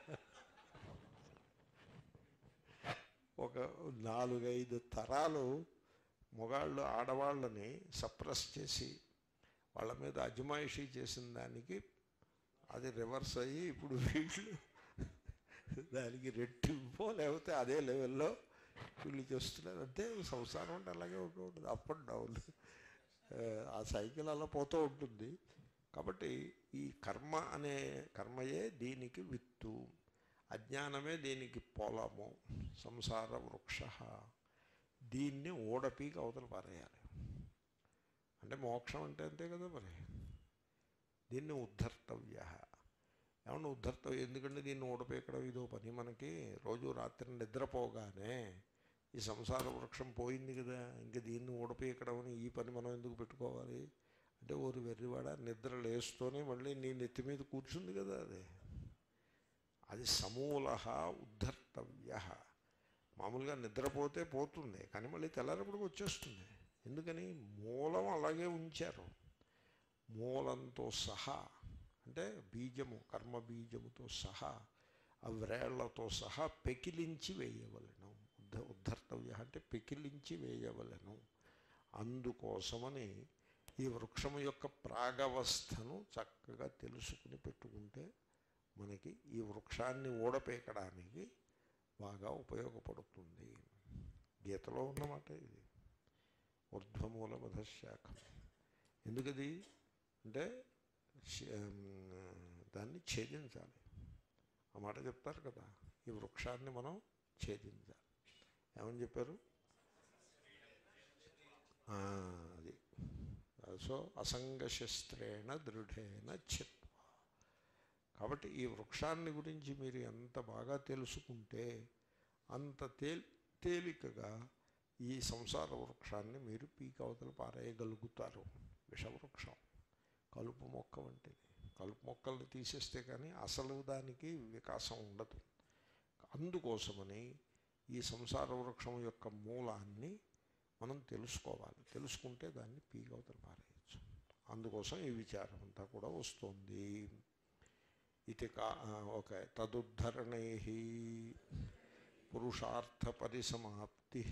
ఒక నాలుగైదు తరాలు మొగాళ్ళు ఆడవాళ్ళని సప్రెస్ చేసి వాళ్ళ మీద అజమాయిషీ చేసిన దానికి అది రివర్స్ అయ్యి ఇప్పుడు వీళ్ళు దానికి రెట్టింపో లేకపోతే అదే లెవెల్లో వీళ్ళు చేస్తున్నారు అంతే సంసారం అంటే అలాగే ఉంటూ ఉంటుంది అప్ అండ్ డౌన్ ఆ సైకిల్ అలా పోతూ ఉంటుంది కాబట్టి ఈ కర్మ అనే కర్మయే దీనికి విత్తు అజ్ఞానమే దీనికి పొలము సంసార వృక్ష దీన్ని ఓడపీకి అవతల పారేయాలి అంటే మోక్షం అంటే అంతే కదా మరి దీన్ని ఉద్ధర్తవ్య ఏమన్నా ఉద్ధర్తవ్య ఎందుకంటే దీన్ని ఓడపీకడం ఇదో పని మనకి రోజు రాత్రి నిద్రపోగానే ఈ సంసార వృక్షం పోయింది కదా ఇంకా దీన్ని ఓడపీకడం అని ఈ పని మనం ఎందుకు పెట్టుకోవాలి అంటే ఊరు వెర్రివాడ నిద్ర లేస్తూనే మళ్ళీ నీ నెత్తి మీద కూర్చుంది కదా అది అది సమూల ఉద్ధర్తవ్య మామూలుగా నిద్రపోతే పోతుంది కానీ మళ్ళీ తెల్లారప్పుడు వచ్చేస్తుంది ఎందుకని మూలం అలాగే ఉంచారు మూలంతో సహా అంటే బీజము కర్మ బీజముతో సహా ఆ వ్రేళ్లతో సహా పెకిలించి వేయవలను ఉద్ధ ఉద్ధర్తవ్య అంటే పెకిలించి వేయవలను అందుకోసమని ఈ వృక్షము యొక్క ప్రాగవస్థను చక్కగా తెలుసుకుని పెట్టుకుంటే మనకి ఈ వృక్షాన్ని ఊడపేకడానికి బాగా ఉపయోగపడుతుంది గీతలో ఉన్నమాట ఇది ఊర్ధ్వమూల మధశాఖం ఎందుకది అంటే శ- దాన్ని ఛేదించాలి ఆ మాట చెప్తారు కదా ఈ వృక్షాన్ని మనం ఛేదించాలి ఏమని చెప్పారు ఆ, అది సో అసంగశస్త్రేణ దృఢేన చిత్వ కాబట్టి ఈ వృక్షాన్ని గురించి మీరు ఎంత బాగా తెలుసుకుంటే అంత తేల్ తేలికగా ఈ సంసార వృక్షాన్ని మీరు పీకవతలు పారేయగలుగుతారు విషవృక్షం కలుపు మొక్క వంటిది కలుపు మొక్కల్ని తీసేస్తే కానీ అసలు దానికి వికాసం ఉండదు అందుకోసమని ఈ సంసార వృక్షం యొక్క మూలాన్ని మనం తెలుసుకోవాలి తెలుసుకుంటే దాన్ని పీకవతలు పారేయచ్చు అందుకోసం ఈ విచారం అంతా కూడా వస్తుంది ఇది కా ఓకే తదుద్ధరణై పురుషార్థ పరిసమాప్తి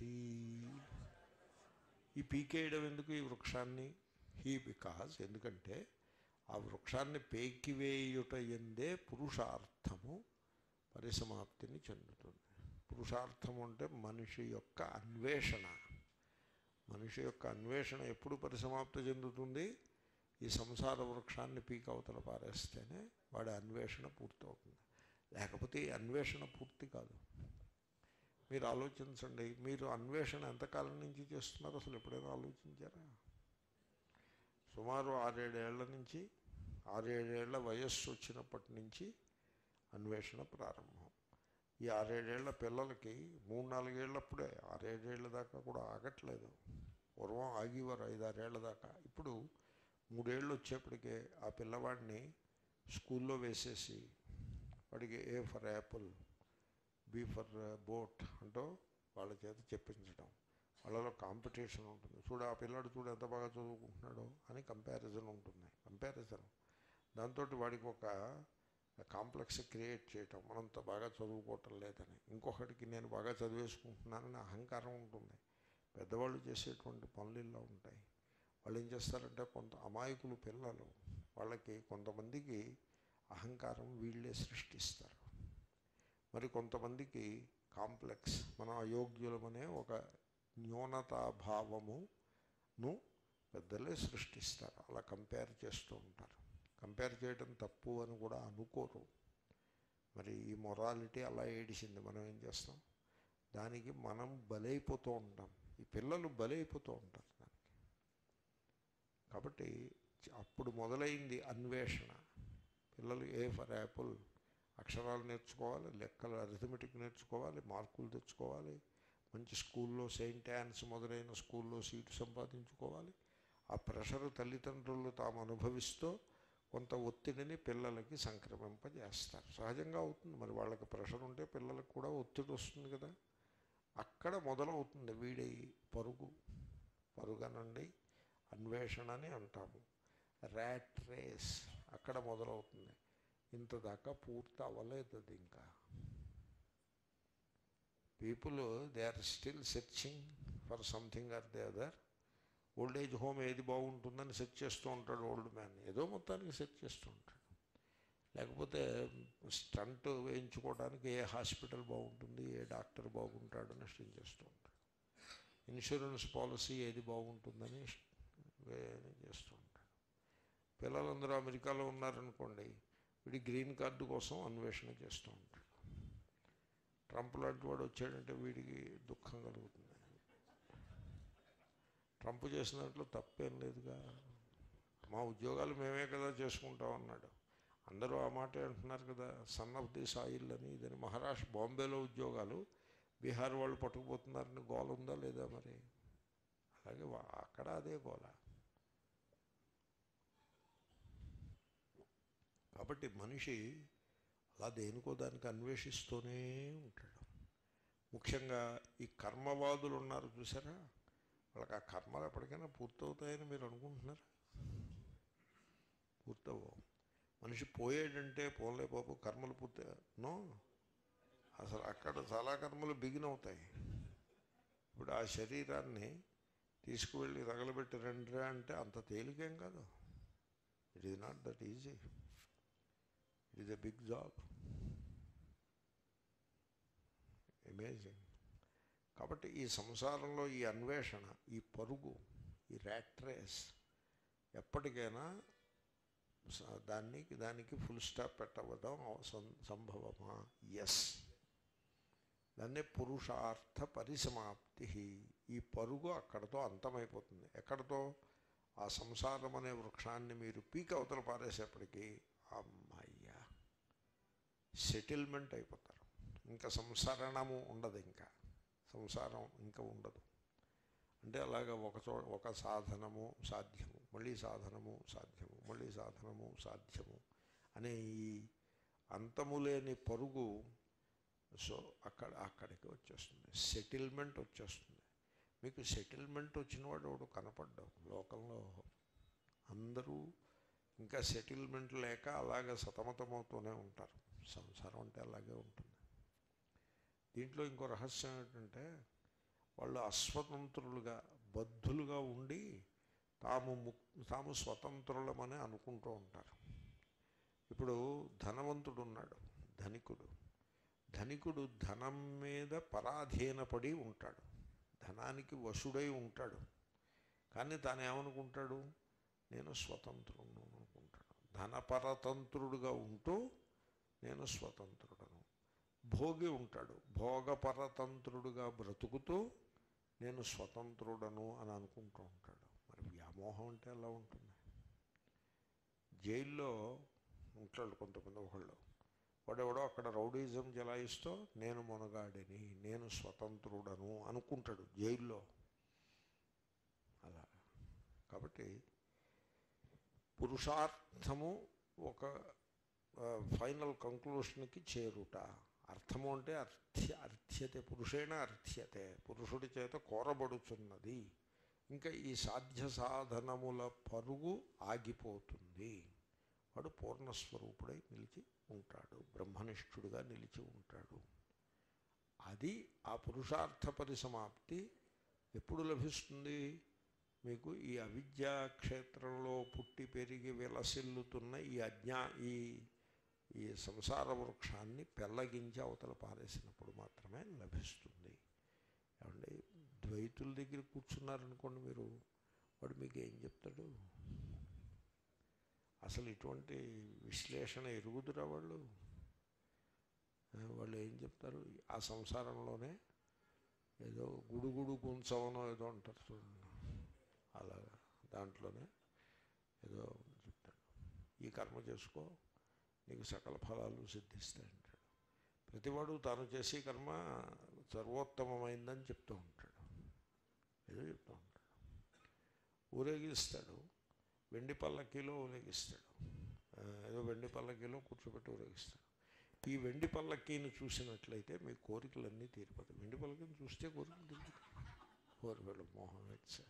ఈ పీకేయడం ఎందుకు ఈ వృక్షాన్ని హీ బికాజ్ ఎందుకంటే ఆ వృక్షాన్ని పేకివేయుట ఎందే పురుషార్థము పరిసమాప్తిని చెందుతుంది పురుషార్థము అంటే మనిషి యొక్క అన్వేషణ మనిషి యొక్క అన్వేషణ ఎప్పుడు పరిసమాప్తి చెందుతుంది ఈ సంసార వృక్షాన్ని పీక అవతల పారేస్తేనే వాడి అన్వేషణ పూర్తవుతుంది లేకపోతే ఈ అన్వేషణ పూర్తి కాదు మీరు ఆలోచించండి మీరు అన్వేషణ ఎంతకాలం నుంచి చేస్తున్నారు అసలు ఎప్పుడైనా ఆలోచించారా సుమారు ఆరేడేళ్ల నుంచి ఆరేడేళ్ల వయస్సు వచ్చినప్పటి నుంచి అన్వేషణ ప్రారంభం ఈ ఆరేడేళ్ల పిల్లలకి మూడు నాలుగేళ్లప్పుడే ఆరేడేళ్ల దాకా కూడా ఆగట్లేదు పూర్వం ఆగేవారు ఐదారేళ్ల దాకా ఇప్పుడు మూడేళ్ళు వచ్చేప్పటికే ఆ పిల్లవాడిని స్కూల్లో వేసేసి వాడికి A for apple B for boat అంటూ వాళ్ళ చేత చెప్పించడం వాళ్ళలో కాంపిటీషన్ ఉంటుంది చూడు ఆ పిల్లాడు చూడు ఎంత బాగా చదువుకుంటున్నాడో అని కంపారిజన్ ఉంటుంది కంపారిజన్ దాంతో వాడికి ఒక కాంప్లెక్స్ క్రియేట్ చేయటం మనంత బాగా చదువుకోవటం లేదని ఇంకొకటికి నేను బాగా చదివేసుకుంటున్నానని అహంకారం ఉంటుంది పెద్దవాళ్ళు చేసేటువంటి పనులు ఇలా ఉంటాయి వాళ్ళు ఏం చేస్తారంటే కొంత అమాయకులు పిల్లలు వాళ్ళకి కొంతమందికి అహంకారం వీళ్ళే సృష్టిస్తారు మరి కొంతమందికి కాంప్లెక్స్ మనం అయోగ్యులమనే ఒక న్యూనతాభావమును పెద్దలే సృష్టిస్తారు అలా కంపేర్ చేస్తూ ఉంటారు కంపేర్ చేయడం తప్పు అని కూడా అనుకోరు మరి ఈ మొరాలిటీ అలా ఏడిసింది మనం ఏం చేస్తాం దానికి మనం బలైపోతూ ఉంటాం ఈ పిల్లలు బలైపోతూ ఉంటారు దానికి కాబట్టి చ- అప్పుడు మొదలైంది అన్వేషణ పిల్లలు ఏ ఫర్ యాపిల్ అక్షరాలు నేర్చుకోవాలి లెక్కలు అరిథమెటిక్ నేర్చుకోవాలి మార్కులు తెచ్చుకోవాలి మంచి స్కూల్లో సెయింట్ యాన్స్ మొదలైన స్కూల్లో సీటు సంపాదించుకోవాలి ఆ ప్రెషర్ తల్లిదండ్రులు తాము అనుభవిస్తూ కొంత ఒత్తిడిని పిల్లలకి సంక్రమింపజేస్తారు సహజంగా అవుతుంది మరి వాళ్ళకి ప్రెషర్ ఉంటే పిల్లలకు కూడా ఒత్తిడి వస్తుంది కదా అక్కడ మొదలవుతుంది వీడి పరుగు పరుగనండి అన్వేషణ అని అంటాము ర్యాట్ రేస్ అక్కడ మొదలవుతుంది ఇంత దాకా పూర్తి అవ్వలేదు అది ఇంకా people they are still searching for something are they other old age home ఏది బాగుంటుందని సెర్చ్ చేస్తూ ఉంటాడు ఓల్డ్ మ్యాన్ ఏదో మొత్తానికి సెర్చ్ చేస్తూ ఉంటాడు లేకపోతే స్టంట్ వేయించుకోవడానికి ఏ హాస్పిటల్ బాగుంటుంది ఏ డాక్టర్ బాగుంటాడని స్టెన్ చేస్తూ ఉంటాడు ఇన్సూరెన్స్ పాలసీ ఏది బాగుంటుందని వే- చేస్తూ ఉంటాడు పిల్లలందరూ అమెరికాలో ఉన్నారనుకోండి వీడి గ్రీన్ కార్డు కోసం అన్వేషణ చేస్తూ ఉంటాడు ట్రంప్ లాంటి వాడు వచ్చాడంటే వీడికి దుఃఖం కలుగుతుంది ట్రంప్ చేసిన దాంట్లో తప్పేం లేదుగా మా ఉద్యోగాలు మేమే కదా చేసుకుంటాం అన్నాడు అందరూ ఆ మాట అంటున్నారు కదా సన్ ఆఫ్ ది సాయిల్ అని ఇదని మహారాష్ట్ర బాంబేలో ఉద్యోగాలు బీహార్ వాళ్ళు పట్టుకుపోతున్నారని గోల ఉందా లేదా మరి అలాగే వా- అక్కడ అదే గోల కాబట్టి మనిషి అలా దేనికో దానికి అన్వేషిస్తూనే ఉంటాడు ముఖ్యంగా ఈ కర్మవాదులు ఉన్నారు చూసారా వాళ్ళకి ఆ కర్మలు ఎప్పటికైనా పూర్తవుతాయని మీరు అనుకుంటున్నారా పూర్తవు మనిషి పోయాడంటే పోలే బాబు కర్మలు పూర్తి నో అసలు అక్కడ చాలా కర్మలు బిగిన్ అవుతాయి ఇప్పుడు ఆ శరీరాన్ని తీసుకువెళ్ళి తగలబెట్టి రండిరా అంటే అంత తేలికేం కాదు it is not that easy it is a big job amazing కాబట్టి ఈ సంసారంలో ఈ అన్వేషణ ఈ పరుగు ఈ ర్యాట్ రేస్ ఎప్పటికైనా స- దాన్ని దానికి ఫుల్ స్టాప్ పెట్టవడం సం- సంభవమా ఎస్ దాన్నే పురుషార్థ పరిసమాప్తి ఈ పరుగు అక్కడతో అంతమైపోతుంది ఎక్కడతో ఆ సంసారం అనే వృక్షాన్ని మీరు పీక్ అవతల పారేసేపటికి అమ్మయ్యా సెటిల్మెంట్ అయిపోతారు ఇంకా సంసరణము ఉండదు ఇంకా సంసారం ఇంకా ఉండదు అంటే అలాగ ఒక చో ఒక సాధనము సాధ్యము మళ్ళీ సాధనము సాధ్యము మళ్ళీ సాధనము సాధ్యము అనే ఈ అంతము లేని పరుగు సో అక్కడ అక్కడికి వచ్చేస్తుంది సెటిల్మెంట్ వచ్చేస్తుంది మీకు సెటిల్మెంట్ వచ్చిన వాడు ఒకడు కనపడ్డావు లోకంలో అందరూ ఇంకా సెటిల్మెంట్ లేక అలాగే సతమతమవుతూనే ఉంటారు సంసారం అంటే అలాగే ఉంటుంది దీంట్లో ఇంకో రహస్యం ఏంటంటే వాళ్ళు అస్వతంత్రులుగా బద్ధులుగా ఉండి తాము ముక్ తాము స్వతంత్రులమని అనుకుంటూ ఉంటారు ఇప్పుడు ధనవంతుడు ఉన్నాడు ధనికుడు ధనికుడు ధనం మీద పరాధీనపడి ఉంటాడు ధనానికి వశుడై ఉంటాడు కానీ తాను ఏమనుకుంటాడు నేను స్వతంత్రుడు అనుకుంటాడు ధనపరతంత్రుడుగా ఉంటూ నేను స్వతంత్రుడను భోగి ఉంటాడు భోగపరతంత్రుడుగా బ్రతుకుతూ నేను స్వతంత్రుడను అని అనుకుంటూ ఉంటాడు మరి వ్యామోహం అంటే ఎలా ఉంటుంది జైల్లో ఉంటాడు కొంతమంది ఒకళ్ళు వాడెవడో అక్కడ రౌడీజం జలాయిస్తూ నేను మునగాడిని నేను స్వతంత్రుడను అనుకుంటాడు జైల్లో అలా కాబట్టి పురుషార్థము ఒక ఫైనల్ కంక్లూషన్కి చేరుట అర్థము అంటే అర్థ్య అర్థ్యతే పురుషేణ అర్థ్యతే పురుషుడి చేత కోరబడుచున్నది ఇంకా ఈ సాధ్య సాధనముల పరుగు ఆగిపోతుంది వాడు పూర్ణస్వరూపుడై నిలిచి ఉంటాడు బ్రహ్మనిష్ఠుడుగా నిలిచి ఉంటాడు అది ఆ పురుషార్థ పరిసమాప్తి ఎప్పుడు లభిస్తుంది మీకు ఈ అవిద్యా క్షేత్రంలో పుట్టి పెరిగి విలసిల్లుతున్న ఈ అజ్ఞా ఈ ఈ సంసార వృక్షాన్ని పెళ్ళగించి అవతల పారేసినప్పుడు మాత్రమే లభిస్తుంది ఏమండి ద్వైతుల దగ్గర కూర్చున్నారనుకోండి మీరు వాడు మీకు ఏం చెప్తాడు అసలు ఇటువంటి విశ్లేషణ ఎరుగుదురా వాళ్ళు ఆ, వాళ్ళు ఏం చెప్తారు ఆ సంసారంలోనే ఏదో గుడుగుడు గుంచవనో ఏదో అంటారు చూడండి అలాగా దాంట్లోనే ఏదో చెప్తాడు ఈ కర్మ చేసుకో నీకు సకల ఫలాలు సిద్ధిస్తాయంటాడు ప్రతివాడు తాను చేసే కర్మ సర్వోత్తమమైందని చెప్తూ ఉంటాడు ఏదో చెప్తూ ఉంటాడు ఊరేగిస్తాడు వెండి పల్లకీలో ఊరేగిస్తాడు ఆ, ఏదో వెండి పల్లకీలో కూర్చోబెట్టి ఊరేగిస్తాడు ఈ వెండి పల్లకీని చూసినట్లయితే మీ కోరికలన్నీ తీరిపోతాయి వెండి పల్లకీని చూస్తే కోరికలు తీరిపోతాయి కోరికలు మోహం వచ్చా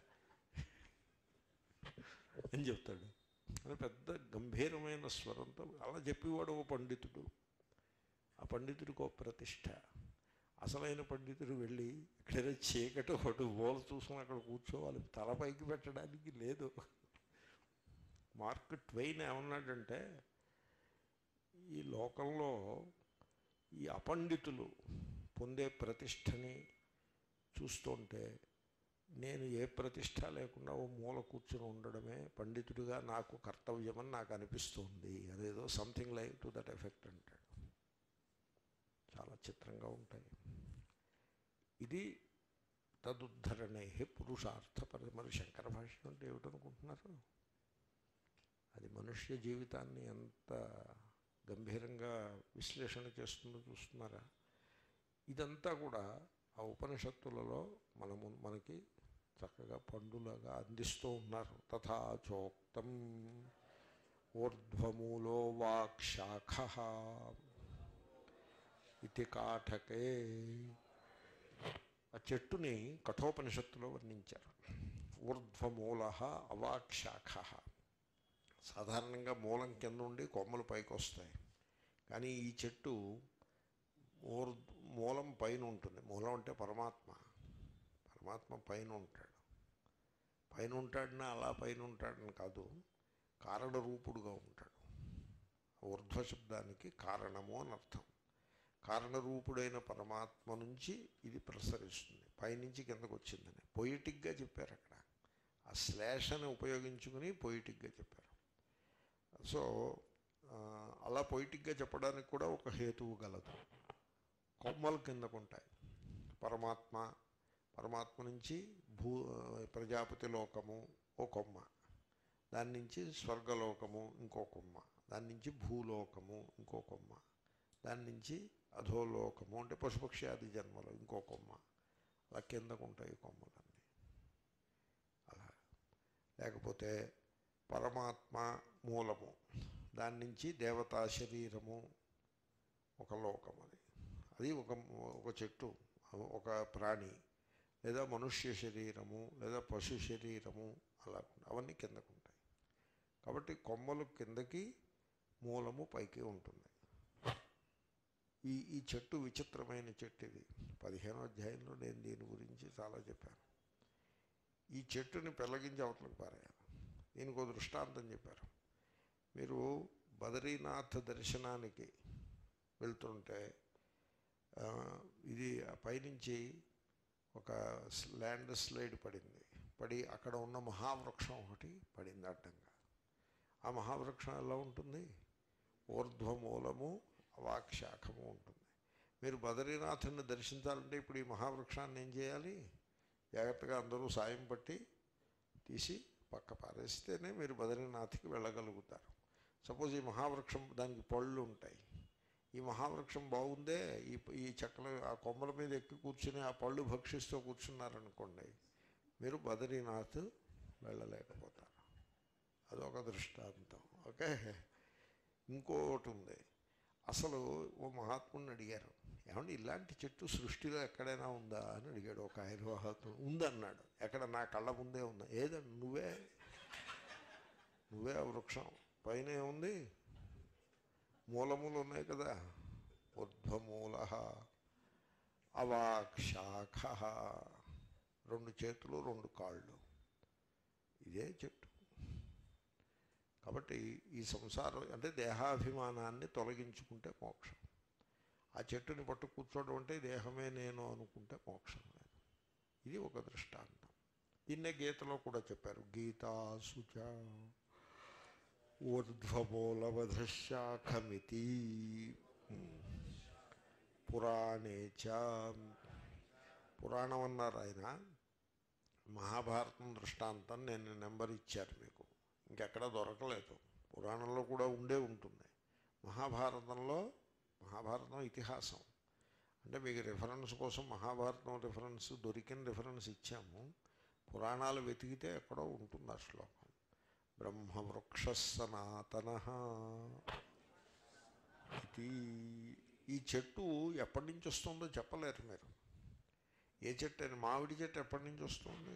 అని చెప్తాడు అని పెద్ద గంభీరమైన స్వరంతో అలా చెప్పేవాడు ఓ పండితుడు ఆ పండితుడికి ఓ ప్రతిష్ట అసలైన పండితుడు వెళ్ళి ఎక్కడైనా చీకటి ఒకటి ఓల చూసుకుని అక్కడ కూర్చోవాలి తలపైకి పెట్టడానికి లేదు మార్క్ ట్వైన్ ఏమన్నాడంటే ఈ లోకంలో ఈ అపండితులు పొందే ప్రతిష్టని చూస్తుంటే నేను ఏ ప్రతిష్ట లేకుండా ఓ మూల కూర్చుని ఉండడమే పండితుడిగా నాకు కర్తవ్యమని నాకు అనిపిస్తుంది అదేదో something like to that effect అంటాడు చాలా చిత్రంగా ఉంటాయి ఇది తదుద్ధరణే పురుషార్థపరి మరి శంకర భాష్యం అంటే ఏమిటనుకుంటున్నారు అది మనుష్య జీవితాన్ని ఎంత గంభీరంగా విశ్లేషణ చేస్తుందో చూస్తున్నారా ఇదంతా కూడా ఆ ఉపనిషత్తులలో మనము మనకి చక్కగా పండులాగా అందిస్తూ ఉన్నారు తథా చోక్తం ఊర్ధ్వమూలో వాక్శాఖ ఇది కాఠకే ఆ చెట్టుని కఠోపనిషత్తులో వర్ణించారు ఊర్ధ్వమూల అవాక్షాఖ సాధారణంగా మూలం కింద ఉండి కొమ్మలు పైకి వస్తాయి కానీ ఈ చెట్టు మూర్ మూలం పైన ఉంటుంది మూలం అంటే పరమాత్మ పరమాత్మ పైన ఉంటాడు పైన ఉంటాడని అలా పైన ఉంటాడని కాదు కారణ రూపుడుగా ఉంటాడు ఊర్ధ్వ శబ్దానికి కారణము అని అర్థం కారణరూపుడైన పరమాత్మ నుంచి ఇది ప్రసరిస్తుంది పైనుంచి కిందకు వచ్చిందని పొయిటిక్గా చెప్పారు అక్కడ ఆ శ్లేషని ఉపయోగించుకుని పొయిటిక్గా చెప్పారు సో ఆ, అలా పొయిటిక్గా చెప్పడానికి కూడా ఒక హేతువు గలదు కొమ్మలు కిందకు ఉంటాయి పరమాత్మ పరమాత్మ నుంచి భూ ప్రజాపతి లోకము ఓ కొమ్మ దాని నుంచి స్వర్గలోకము ఇంకో కొమ్మ దాని నుంచి భూలోకము ఇంకో కొమ్మ దాని నుంచి అధోలోకము అంటే పశుపక్షి ఆది జన్మలు ఇంకో కొమ్మ అలా కిందకు ఉంటాయి కొమ్మలన్నీ అలా లేకపోతే పరమాత్మ మూలము దాని నుంచి దేవతా శరీరము ఒక లోకం అది అది ఒక ఒక చెట్టు ఒక ప్రాణి లేదా మనుష్య శరీరము లేదా పశు శరీరము అలా ఉంటాయి. అవన్నీ కిందకు ఉంటాయి కాబట్టి కొమ్మలు కిందకి మూలము పైకి ఉంటుంది ఈ ఈ చెట్టు విచిత్రమైన చెట్టు ఇది పదిహేనో అధ్యాయంలో నేను దీని గురించి చాలా చెప్పాను ఈ చెట్టుని పెళ్ళగించి అవతలకు పారేయాలి దీనికి ఒక దృష్టాంతం చెప్పారు మీరు బదరీనాథ్ దర్శనానికి వెళ్తుంటే ఆ, ఇది ఆ పైనుంచి ఒక స్- ల్యాండ్ స్లైడ్ పడింది పడి అక్కడ ఉన్న మహావృక్షం ఒకటి పడింది అడ్డంగా ఆ మహావృక్షం ఎలా ఉంటుంది ఊర్ధ్వమూలము అవాక్షాఖము ఉంటుంది మీరు బదరీనాథుని దర్శించాలంటే ఇప్పుడు ఈ మహావృక్షాన్ని ఏం చేయాలి జాగ్రత్తగా అందరూ సాయం పట్టి తీసి పక్క పారేస్తేనే మీరు బదరీనాథ్కి వెళ్ళగలుగుతారు సపోజ్ ఈ మహావృక్షం దానికి పళ్ళు ఉంటాయి ఈ మహావృక్షం బాగుందే ఈ ఈ చెక్కల ఆ కొమ్మల మీద ఎక్కి కూర్చుని ఆ పళ్ళు భక్షిస్తూ కూర్చున్నారనుకోండి మీరు బదరీనాథ్ వెళ్ళలేకపోతారు అదొక దృష్టాంతం ఓకే ఇంకోటి ఉంది అసలు ఓ మహాత్ముడిని అడిగారు ఏమంటే ఇలాంటి చెట్టు సృష్టిలో ఎక్కడైనా ఉందా అని అడిగాడు ఒక ఆయన మహాత్ముడు ఉందన్నాడు ఎక్కడ నా కళ్ళ ముందే ఉందా ఏదండి నువ్వే నువ్వే ఆ వృక్షం పైన ఏముంది మూలములు ఉన్నాయి కదా ఉద్భమూల అవాక్షాఖ రెండు చేతులు రెండు కాళ్ళు ఇదే చెట్టు కాబట్టి ఈ సంసారం అంటే దేహాభిమానాన్ని తొలగించుకుంటే మోక్షం ఆ చెట్టుని పట్టు కూర్చోవడం అంటే దేహమే నేను అనుకుంటే మోక్షం లేదు ఇది ఒక దృష్టాంతం దీన్నే గీతలో కూడా చెప్పారు గీతాసుచ ఊర్ధ్వమూలవధశాఖమితి పురాణే చ పురాణం అన్నారు ఆయన మహాభారతం దృష్టాంతం నేను నెంబర్ ఇచ్చారు మీకు ఇంకెక్కడ దొరకలేదు పురాణంలో కూడా ఉండే ఉంటుంది మహాభారతంలో మహాభారతం ఇతిహాసం అంటే మీకు రిఫరెన్స్ కోసం మహాభారతం రిఫరెన్స్ దొరికిన రిఫరెన్స్ ఇచ్చాము పురాణాలు వెతికితే ఎక్కడో ఉంటుంది ఆ శ్లోకం బ్రహ్మవృక్ష సనాతన ఇది ఈ చెట్టు ఎప్పటి నుంచి వస్తుందో చెప్పలేరు మీరు ఏ చెట్టు అని మామిడి చెట్టు ఎప్పటి నుంచి వస్తుంది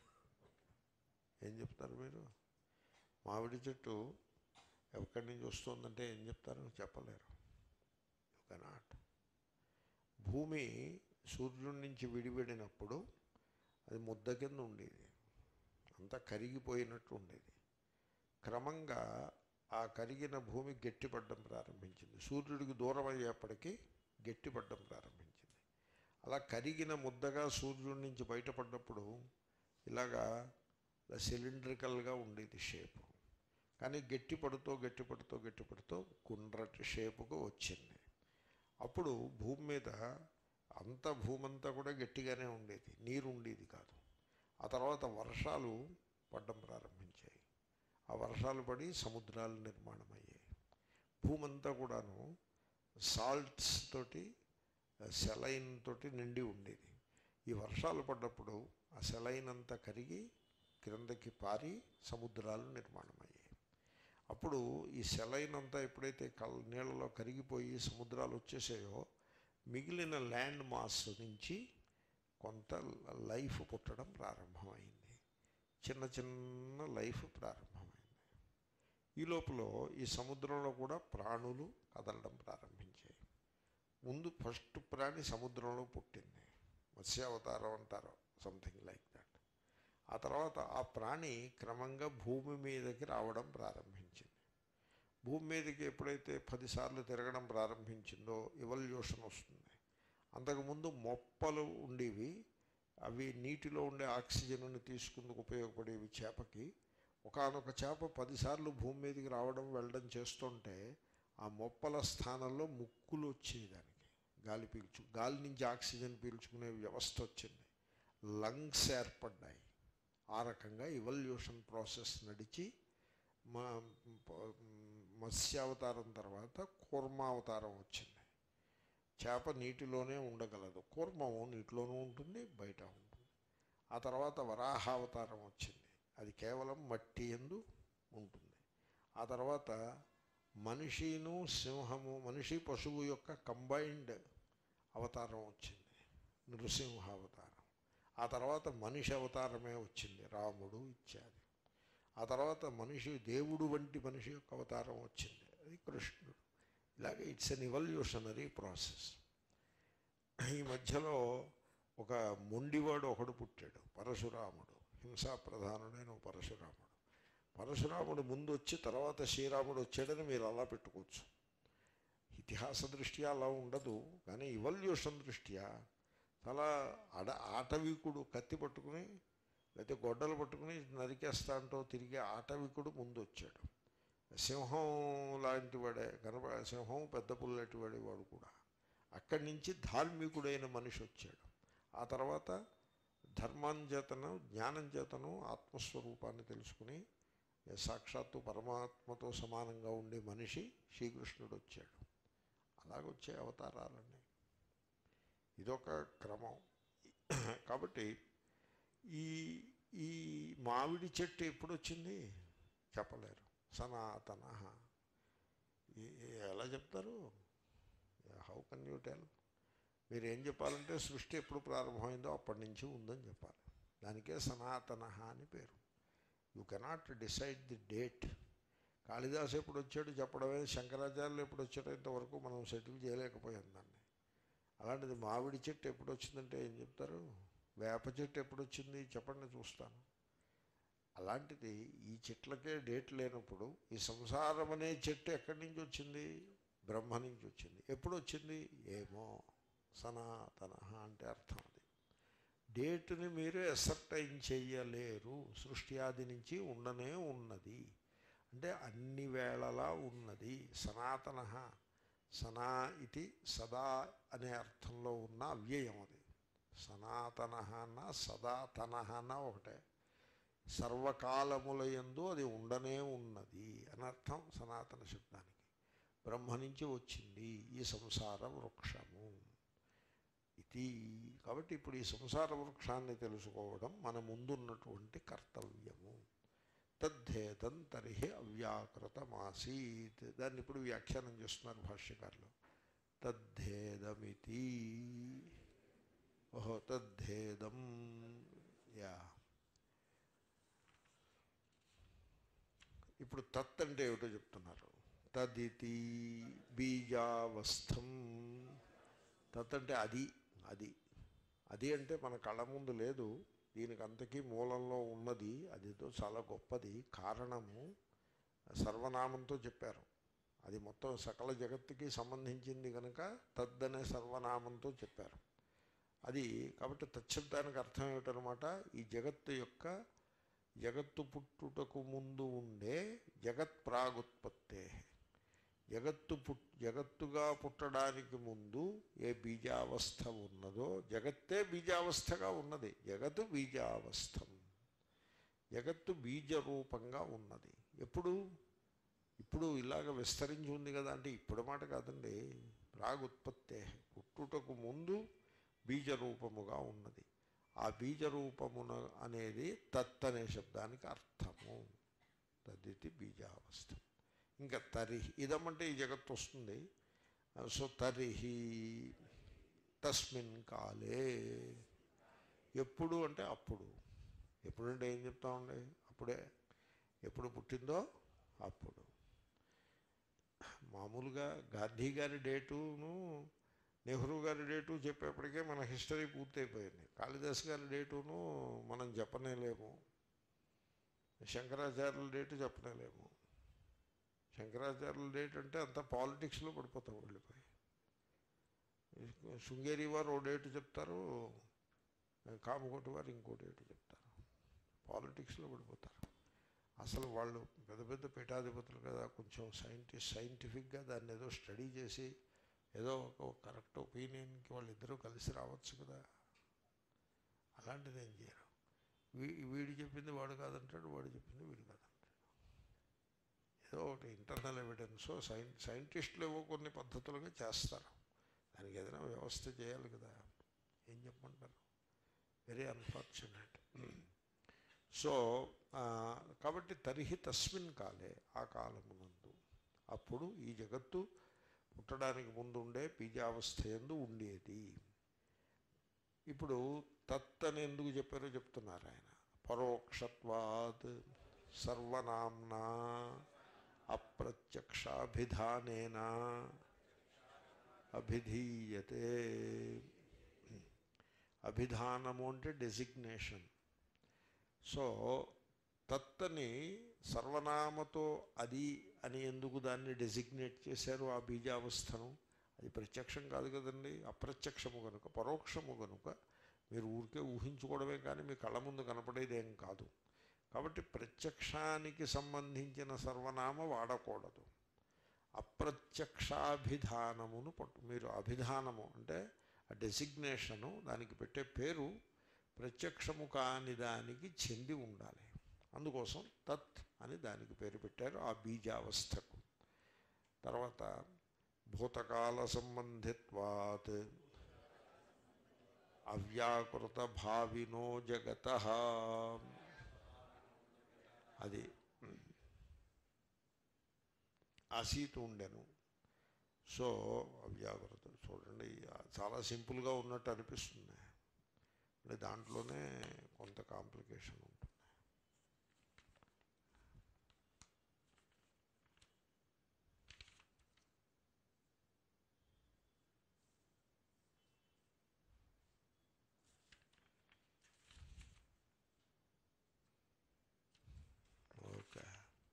ఏం చెప్తారు మీరు మామిడి చెట్టు ఎక్కడి నుంచి వస్తుందంటే ఏం చెప్తారు చెప్పలేరు యు కెనాట్ భూమి సూర్యుడి నుంచి విడివిడినప్పుడు అది ముద్ద కింద ఉండేది అంతా కరిగిపోయినట్టు ఉండేది క్రమంగా ఆ కరిగిన భూమి గట్టిపడడం ప్రారంభించింది సూర్యుడికి దూరం అయ్యేప్పటికీ గట్టిపడడం ప్రారంభించింది అలా కరిగిన ముద్దగా సూర్యుడి నుంచి బయటపడ్డప్పుడు ఇలాగా సిలిండ్రికల్గా ఉండేది షేపు కానీ గట్టి పడుతూ గట్టి పడుతూ గట్టి పడుతూ కుండ్రటి షేపుకు వచ్చింది అప్పుడు భూమి మీద అంత భూమంతా కూడా గట్టిగానే ఉండేది నీరు ఉండేది కాదు ఆ తర్వాత వర్షాలు పడడం ప్రారంభించాయి ఆ వర్షాలు పడి సముద్రాలు నిర్మాణం అయ్యాయి భూమంతా కూడాను సాల్ట్స్ తోటి సెలైన్ తోటి నిండి ఉండేది ఈ వర్షాలు పడ్డప్పుడు ఆ సెలైన్ అంతా కరిగి క్రిందకి పారి సముద్రాలు నిర్మాణం అయ్యాయి అప్పుడు ఈ సెలైన్ అంతా ఎప్పుడైతే కల్ నీళ్ళలో కరిగిపోయి సముద్రాలు వచ్చేసాయో మిగిలిన ల్యాండ్ మాస్ నుంచి కొంత లైఫ్ పుట్టడం ప్రారంభమైంది చిన్న చిన్న లైఫ్ ప్రారంభమైంది ఈ లోపల ఈ సముద్రంలో కూడా ప్రాణులు కదలడం ప్రారంభించాయి ముందు ఫస్ట్ ప్రాణి సముద్రంలో పుట్టింది మత్స్యావతారం అంటారు సంథింగ్ లైక్ దట్ ఆ తర్వాత ఆ ప్రాణి క్రమంగా భూమి మీదకి రావడం ప్రారంభించింది భూమి మీదకి ఎప్పుడైతే పదిసార్లు తిరగడం ప్రారంభించిందో ఇవల్యూషన్ వస్తుంది అంతకుముందు మొప్పలు ఉండేవి అవి నీటిలో ఉండే ఆక్సిజన్ను తీసుకుందుకు ఉపయోగపడేవి చేపకి ఒకనొక చేప పదిసార్లు భూమి మీదకి రావడం వెళ్ళడం చేస్తుంటే ఆ మొప్పల స్థానంలో ముక్కులు వచ్చేవి దానికి గాలి పీల్చు గాలి నుంచి ఆక్సిజన్ పీల్చుకునే వ్యవస్థ వచ్చింది లంగ్స్ ఏర్పడ్డాయి ఆ రకంగా ఇవల్యూషన్ ప్రాసెస్ నడిచి మా మత్స్యావతారం తర్వాత కూర్మావతారం వచ్చింది చేప నీటిలోనే ఉండగలదు కూర్మము నీటిలోనూ ఉంటుంది బయట ఉంటుంది ఆ తర్వాత వరాహావతారం వచ్చింది అది కేవలం మట్టి ఎందు ఉంటుంది ఆ తర్వాత మనిషిను సింహము మనిషి పశువు యొక్క కంబైన్డ్ అవతారం వచ్చింది నృసింహావతారం ఆ తర్వాత మనిషి అవతారమే వచ్చింది రాముడు ఇత్యాది ఆ తర్వాత మనిషి దేవుడు వంటి మనిషి యొక్క అవతారం వచ్చింది అది కృష్ణుడు ఇలాగే ఇట్స్ ఎన్ ఇవల్యూషనరీ ప్రాసెస్ ఈ మధ్యలో ఒక మొండివాడు ఒకడు పుట్టాడు పరశురాముడు హింసా ప్రధానుడైన పరశురాముడు పరశురాముడు ముందు వచ్చి తర్వాత శ్రీరాముడు వచ్చాడని మీరు అలా పెట్టుకోవచ్చు ఇతిహాస దృష్ట్యా అలా ఉండదు కానీ ఇవల్యూషన్ దృష్ట్యా చాలా అడ ఆటవికుడు కత్తి పట్టుకుని లేకపోతే గొడ్డలు పట్టుకుని నరికేస్తా అంటూ తిరిగే ఆటవికుడు ముందు వచ్చాడు సింహం లాంటి వాడే కనప సింహం పెద్ద పుల్లటి వాడే వాడు కూడా అక్కడి నుంచి ధార్మికుడైన మనిషి వచ్చాడు ఆ తర్వాత ధర్మాంచేతను జ్ఞానం చేతను ఆత్మస్వరూపాన్ని తెలుసుకుని సాక్షాత్తు పరమాత్మతో సమానంగా ఉండే మనిషి శ్రీకృష్ణుడు వచ్చాడు అలాగొచ్చే అవతారాలన్నీ ఇదొక క్రమం కాబట్టి ఈ ఈ మామిడి చెట్టు ఎప్పుడు వచ్చింది చెప్పలేరు సనాతన ఎలా చెప్తారు హౌ కెన్ యూ టెల్ మీరు ఏం చెప్పాలంటే సృష్టి ఎప్పుడు ప్రారంభమైందో అప్పటి నుంచి ఉందని చెప్పాలి దానికే సనాతన అని పేరు you cannot decide the date Kalidasa ఎప్పుడు వచ్చాడు చెప్పడమే శంకరాచార్యులు ఎప్పుడు వచ్చాడో ఇంతవరకు మనం సెటిల్ చేయలేకపోయాం దాన్ని అలాంటిది మామిడి చెట్టు ఎప్పుడు వచ్చిందంటే ఏం చెప్తారు వేప చెట్టు ఎప్పుడు వచ్చింది చెప్పండి చూస్తాను అలాంటిది ఈ చెట్లకే డేట్ లేనప్పుడు ఈ సంసారం అనే చెట్టు ఎక్కడి నుంచి వచ్చింది బ్రహ్మ నుంచి వచ్చింది ఎప్పుడు వచ్చింది ఏమో సనాతన అంటే అర్థం అది డేటుని మీరు ఎసర్టైన్ చెయ్యలేరు సృష్టి ఆది నుంచి ఉండనే ఉన్నది అంటే అన్ని వేళలా ఉన్నది సనాతన సనా ఇది సదా అనే అర్థంలో ఉన్న అవ్యయం అది సనాతన అన్న సదాతన అన్న ఒకటే సర్వకాలముల యందు అది ఉండనే ఉన్నది అని అర్థం సనాతన శబ్దానికి బ్రహ్మ నుంచి వచ్చింది ఈ సంసార వృక్షము ఇది కాబట్టి ఇప్పుడు ఈ సంసార వృక్షాన్ని తెలుసుకోవడం మన ముందున్నటువంటి కర్తవ్యము తద్ధేదం తరిహి అవ్యాకృతమాసీత్ దాన్ని ఇప్పుడు వ్యాఖ్యానం చేస్తున్నారు భాష్యకారులు తద్ధేదమితి ఓహో తద్ధేదం యా ఇప్పుడు తత్ అంటే ఏమిటో చెప్తున్నారు తదితి బీజావస్థం తత్ అంటే అది అది అది అంటే మన కళ్ళ ముందు లేదు దీనికి అంతకీ మూలంలో ఉన్నది అదితో చాలా గొప్పది కారణము సర్వనామంతో చెప్పారు అది మొత్తం సకల జగత్తుకి సంబంధించింది కనుక తద్దనే సర్వనామంతో చెప్పారు అది కాబట్టి తచ్చబ్దానికి అర్థం ఏమిటనమాట ఈ జగత్తు యొక్క జగత్తు పుట్టుటకు ముందు ఉండే జగత్ ప్రాగుత్పత్తే జగత్తు పుట్ జగత్తుగా పుట్టడానికి ముందు ఏ బీజావస్థ ఉన్నదో జగత్తే బీజావస్థగా ఉన్నది జగత్తు బీజావస్థం జగత్తు బీజరూపంగా ఉన్నది ఎప్పుడు ఇప్పుడు ఇలాగ విస్తరించి ఉంది కదా అంటే ఇప్పుడు మాట కాదండి ప్రాగుత్పత్తే పుట్టుటకు ముందు బీజరూపముగా ఉన్నది ఆ బీజరూపమున అనేది తత్ అనే శబ్దానికి అర్థము తదితి బీజావస్థ ఇంకా తరిహి ఇదమంటే ఈ జగత్తు వస్తుంది సో తరిహి తస్మిన్ కాలే ఎప్పుడు అంటే అప్పుడు ఎప్పుడంటే ఏం చెప్తామండి అప్పుడే ఎప్పుడు పుట్టిందో అప్పుడు మామూలుగా గాంధీ గారి డేటును నెహ్రూ గారి డేటు చెప్పేప్పటికే మన హిస్టరీ పూర్తయిపోయింది కాళిదాస్ గారి డేటును మనం చెప్పనేలేము శంకరాచార్యుల డేటు చెప్పనేలేము శంకరాచార్యుల డేట్ అంటే అంత పాలిటిక్స్లో పడిపోతాం వెళ్ళిపోయి శృంగేరి వారు ఓ డేటు చెప్తారు కామకోటి వారు ఇంకో డేటు చెప్తారు పాలిటిక్స్లో పడిపోతారు అసలు వాళ్ళు పెద్ద పెద్ద పీఠాధిపతులు కదా కొంచెం సైంటిస్ట్ సైంటిఫిక్గా దాన్ని ఏదో స్టడీ చేసి ఏదో ఒక కరెక్ట్ ఒపీనియన్కి వాళ్ళిద్దరూ కలిసి రావచ్చు కదా అలాంటిది ఏం చేయరు వీ వీడు చెప్పింది వాడు కాదంటాడు వాడు చెప్పింది వీడు కాదంటాడు ఏదో ఒకటి ఇంటర్నల్ ఎవిడెన్స్ సైన్ సైంటిస్టులు ఏవో కొన్ని పద్ధతులుగా చేస్తారు దానికి ఏదైనా వ్యవస్థ చేయాలి కదా ఏం చెప్పమంటారు వెరీ అన్ఫార్చునేట్ సో కాబట్టి తరిహి తస్మిన్ కాలే ఆ కాలమునందు అప్పుడు ఈ జగత్తు పుట్టడానికి ముందు ఉండే బీజావస్థ ఎందు ఉండేది ఇప్పుడు తత్ అని ఎందుకు చెప్పారో చెప్తున్నారు ఆయన పరోక్షత్వాత్ సర్వనామ్నా అప్రత్యక్షాభిధానేన అభిధీయతే అభిధానము అంటే డెసిగ్నేషన్ సో తత్తని సర్వనామతో అది అని ఎందుకు దాన్ని డెసిగ్నేట్ చేశారు ఆ బీజావస్థను అది ప్రత్యక్షం కాదు కదండి అప్రత్యక్షము కనుక పరోక్షము కనుక మీరు ఊరికే ఊహించుకోవడమే కానీ మీ కళ్ళ ముందు కనపడేది ఏం కాదు కాబట్టి ప్రత్యక్షానికి సంబంధించిన సర్వనామ వాడకూడదు అప్రత్యక్షాభిధానమును పట్టు మీరు అభిధానము అంటే ఆ డెసిగ్నేషను దానికి పెట్టే పేరు ప్రత్యక్షము కాని దానికి చెంది ఉండాలి అందుకోసం తత్ అని దానికి పేరు పెట్టారు ఆ బీజావస్థకు తర్వాత భూతకాల సంబంధిత్వాత్ అవ్యాకృత భావినో జగత అది ఆసీతు ఉండెను సో అవ్యాకృత చూడండి చాలా సింపుల్గా ఉన్నట్టు అనిపిస్తుంది అంటే దాంట్లోనే కొంత కాంప్లికేషన్ ఉంటుంది ఓకే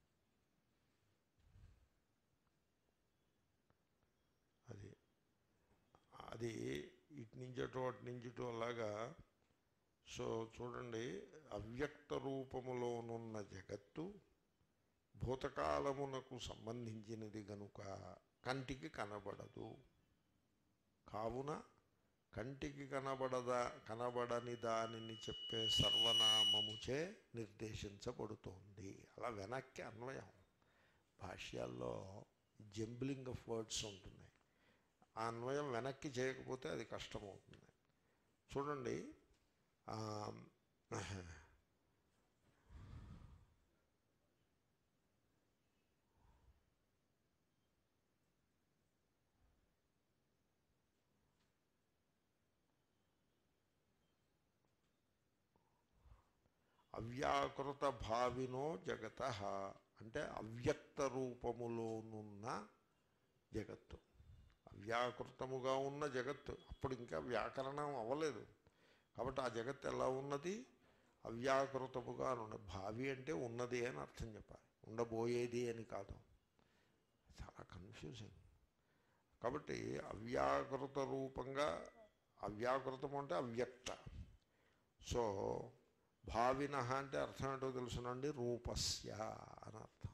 అది అది ఇటు నుంచి అటు అటు నుంచి ఇటు అలాగా సో చూడండి అవ్యక్త రూపములోనున్న జగత్తు భూతకాలమునకు సంబంధించినది గనుక కంటికి కనబడదు కావున కంటికి కనబడదా కనబడని దానిని చెప్పే సర్వనామముచే నిర్దేశించబడుతోంది అలా వెనక్కి అన్వయం భాష్యాల్లో జంబ్లింగ్ ఆఫ్ వర్డ్స్ ఉంటుంది ఆ అన్వయం వెనక్కి చేయకపోతే అది కష్టమవుతుంది చూడండి అవ్యాకృత భావినో జగత అంటే అవ్యక్త రూపములోనున్న జగత్తు అవ్యాకృతముగా ఉన్న జగత్తు అప్పుడు ఇంకా వ్యాకరణం అవ్వలేదు కాబట్టి ఆ జగత్తు ఎలా ఉన్నది అవ్యాకృతముగా ఉన్న భావి అంటే ఉన్నది అని అర్థం చెప్పాలి ఉండబోయేది అని కాదు చాలా కన్ఫ్యూజింగ్ కాబట్టి అవ్యాకృత రూపంగా అవ్యాకృతం అంటే అవ్యక్త సో భావిన అంటే అర్థం ఏంటో తెలుసునండి రూపస్య అని అర్థం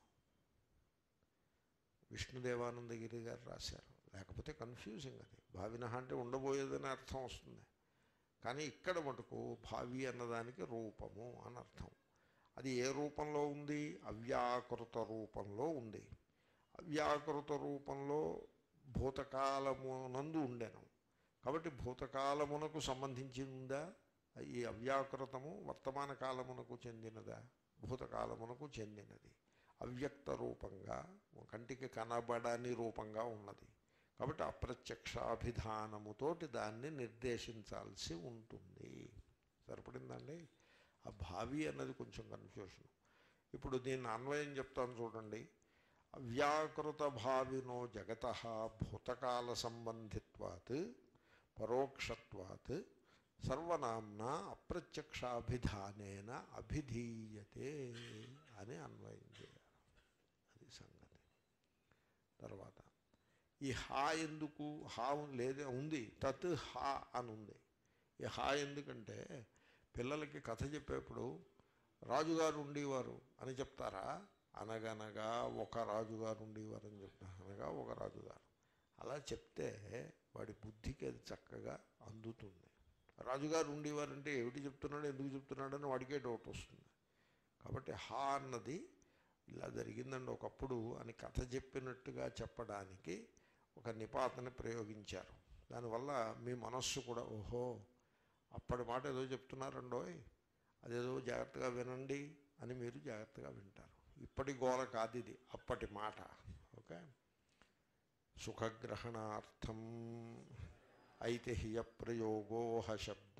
విష్ణుదేవానందగిరి గారు రాశారు లేకపోతే కన్ఫ్యూజింగ్ అది భావిన అంటే ఉండబోయేదని అర్థం వస్తుంది కానీ ఇక్కడ మటుకు భావి అన్నదానికి రూపము అని అర్థం అది ఏ రూపంలో ఉంది అవ్యాకృత రూపంలో ఉంది అవ్యాకృత రూపంలో భూతకాలమునందు ఉండెను కాబట్టి భూతకాలమునకు సంబంధించి ఉందా ఈ అవ్యాకృతము వర్తమాన కాలమునకు చెందినదా భూతకాలమునకు చెందినది అవ్యక్త రూపంగా కంటికి కనబడని రూపంగా ఉన్నది కాబట్టి అప్రత్యక్షాభిధానముతోటి దాన్ని నిర్దేశించాల్సి ఉంటుంది సరిపడిందండి ఆ భావి అన్నది కొంచెం కన్ఫ్యూషన్ ఇప్పుడు దీన్ని అన్వయం చెప్తాను చూడండి అవ్యాకృత భావినో జగత భూతకాల సంబంధిత్వాత్ పరోక్షత్వాత్ సర్వనామ్న అప్రత్యక్షాభిధానేన అభిధీయతే అని అన్వయం చేయాలి అది సంగతి తర్వాత ఈ హా ఎందుకు హా లేదే ఉంది తత్ హా అని ఉంది ఈ హా ఎందుకంటే పిల్లలకి కథ చెప్పేప్పుడు రాజుగారు ఉండేవారు అని చెప్తారా అనగనగా ఒక రాజుగారు ఉండేవారు అని చెప్తారు అనగా ఒక రాజుగారు అలా చెప్తే వాడి బుద్ధికి అది చక్కగా అందుతుంది రాజుగారు ఉండేవారంటే ఏమిటి చెప్తున్నాడు ఎందుకు చెప్తున్నాడు అని వాడికే డౌట్ వస్తుంది కాబట్టి హా అన్నది ఇలా జరిగిందండి ఒకప్పుడు అని కథ చెప్పినట్టుగా చెప్పడానికి ఒక నిపాతని ప్రయోగించారు దానివల్ల మీ మనస్సు కూడా ఓహో అప్పటి మాట ఏదో చెప్తున్నారండోయ్ అదేదో జాగ్రత్తగా వినండి అని మీరు జాగ్రత్తగా వింటారు ఇప్పటి గోల కాదు ఇది అప్పటి మాట ఓకే సుఖగ్రహణార్థం ఐతిహ్య ప్రయోగో హ శబ్ద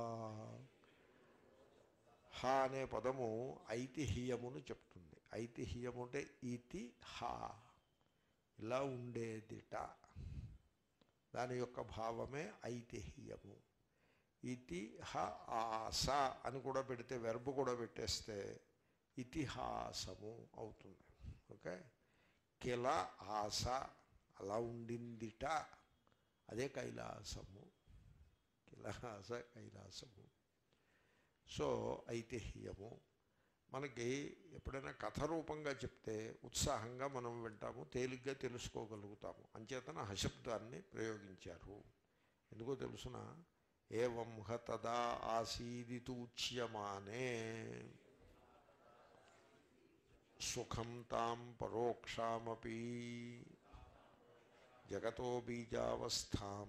హ అనే పదము ఐతిహ్యమును చెప్తుంది ఐతిహ్యము అంటే ఇతి హ ఇలా ఉండేదిట దాని యొక్క భావమే ఐతిహ్యము ఇతి హ ఆస అని కూడా పెడితే వెర్బ్ కూడా పెట్టేస్తే ఇతిహాసము అవుతుంది ఓకే కిల ఆస అలా ఉండిందిట అదే కైలాసము కిలాస కైలాసము సో ఐతిహ్యము మనకి ఎప్పుడైనా కథ రూపంగా చెప్తే ఉత్సాహంగా మనం వింటాము తేలిగ్గా తెలుసుకోగలుగుతాము అంచేతన హశబ్దాన్ని ప్రయోగించారు ఎందుకో తెలుసిన ఏవం హ తదా ఆసీదితూచ్యమానే సుఖం తాం పరోక్షామపి జగతో బీజావస్థాం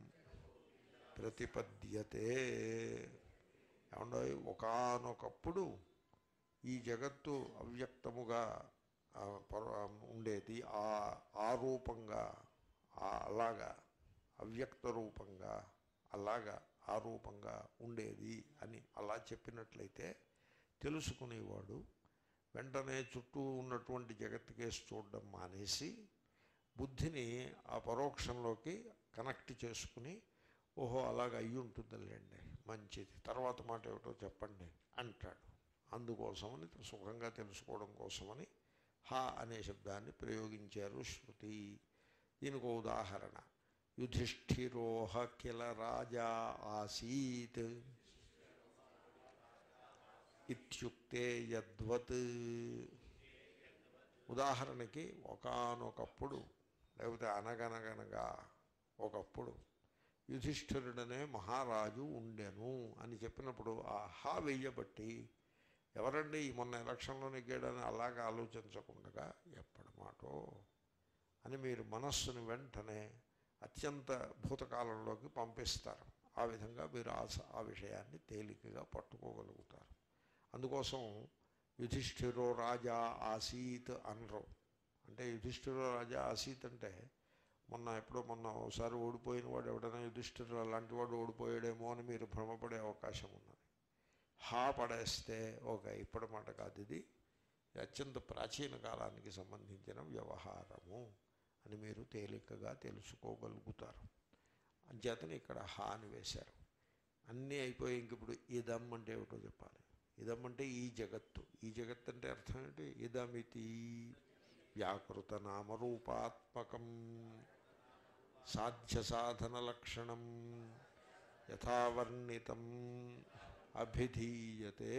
ప్రతిపద్యతే ఏమండో ఒకనొకప్పుడు ఈ జగత్తు అవ్యక్తముగా ఆ, పర- ఉండేది ఆ ఆ రూపంగా ఆ అలాగా అవ్యక్త రూపంగా అలాగా ఆ రూపంగా ఉండేది అని అలా చెప్పినట్లయితే తెలుసుకునేవాడు వెంటనే చుట్టూ ఉన్నటువంటి జగత్తుకేసి చూడడం మానేసి బుద్ధిని ఆ పరోక్షంలోకి కనెక్ట్ చేసుకుని ఓహో అలాగ అయ్యి ఉంటుందిలేండి మంచిది తర్వాత మాట ఏమిటో చెప్పండి అంటాడు అందుకోసమని సుఖంగా తెలుసుకోవడం కోసమని హ అనే శబ్దాన్ని ప్రయోగించారు శృతి దీనికి ఒక ఉదాహరణ యుధిష్ఠిరోహ కిల రాజా ఆసీత్ ఇత్యుక్తే యద్వత్ ఉదాహరణకి ఒకానొకప్పుడు లేకపోతే అనగనగనగా ఒకప్పుడు యుధిష్ఠిరుడనే మహారాజు ఉండెను అని చెప్పినప్పుడు ఆ హా వెయ్యబట్టి ఎవరండి ఈ మొన్న ఎలక్షన్లో నెగ్గాడని అలాగా ఆలోచించకుండా ఎప్పటి మాటో అని మీరు మనస్సును వెంటనే అత్యంత భూతకాలంలోకి పంపిస్తారు ఆ విధంగా మీరు ఆ స- ఆ విషయాన్ని తేలికగా పట్టుకోగలుగుతారు అందుకోసం యుధిష్ఠిరో రాజా ఆసీత్ అనరు అంటే యుధిష్ఠిరో రాజా ఆసీత్ అంటే మొన్న ఎప్పుడో మొన్న ఒకసారి ఓడిపోయిన వాడు ఎవడైనా యుధిష్ఠిరు అలాంటి వాడు ఓడిపోయాడేమో అని మీరు భ్రమపడే అవకాశం ఉన్నది హా పడేస్తే ఓకే ఇప్పటి మాట కాదు ఇది ఇది అత్యంత ప్రాచీన కాలానికి సంబంధించిన వ్యవహారము అని మీరు తేలికగా తెలుసుకోగలుగుతారు అంచేతని ఇక్కడ హా అని వేశారు అన్నీ అయిపోయి ఇంక ఇప్పుడు ఇదం అంటే ఏమిటో చెప్పాలి ఇదం అంటే ఈ జగత్తు ఈ జగత్ అంటే అర్థం ఏంటి ఇదమితి వ్యాకృత నామరూపాత్మకం సాధ్య సాధన లక్షణం యథావర్ణితం అభిధీయతే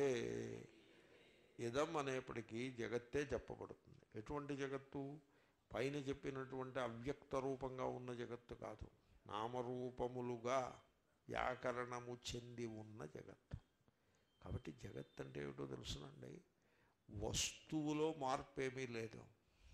ఇదం అనేప్పటికీ జగత్తే చెప్పబడుతుంది ఎటువంటి జగత్తు పైన చెప్పినటువంటి అవ్యక్త రూపంగా ఉన్న జగత్తు కాదు నామరూపములుగా వ్యాకరణము చెంది ఉన్న జగత్తు కాబట్టి జగత్ అంటే ఏమిటో తెలుసునండి వస్తువులో మార్పు ఏమీ లేదు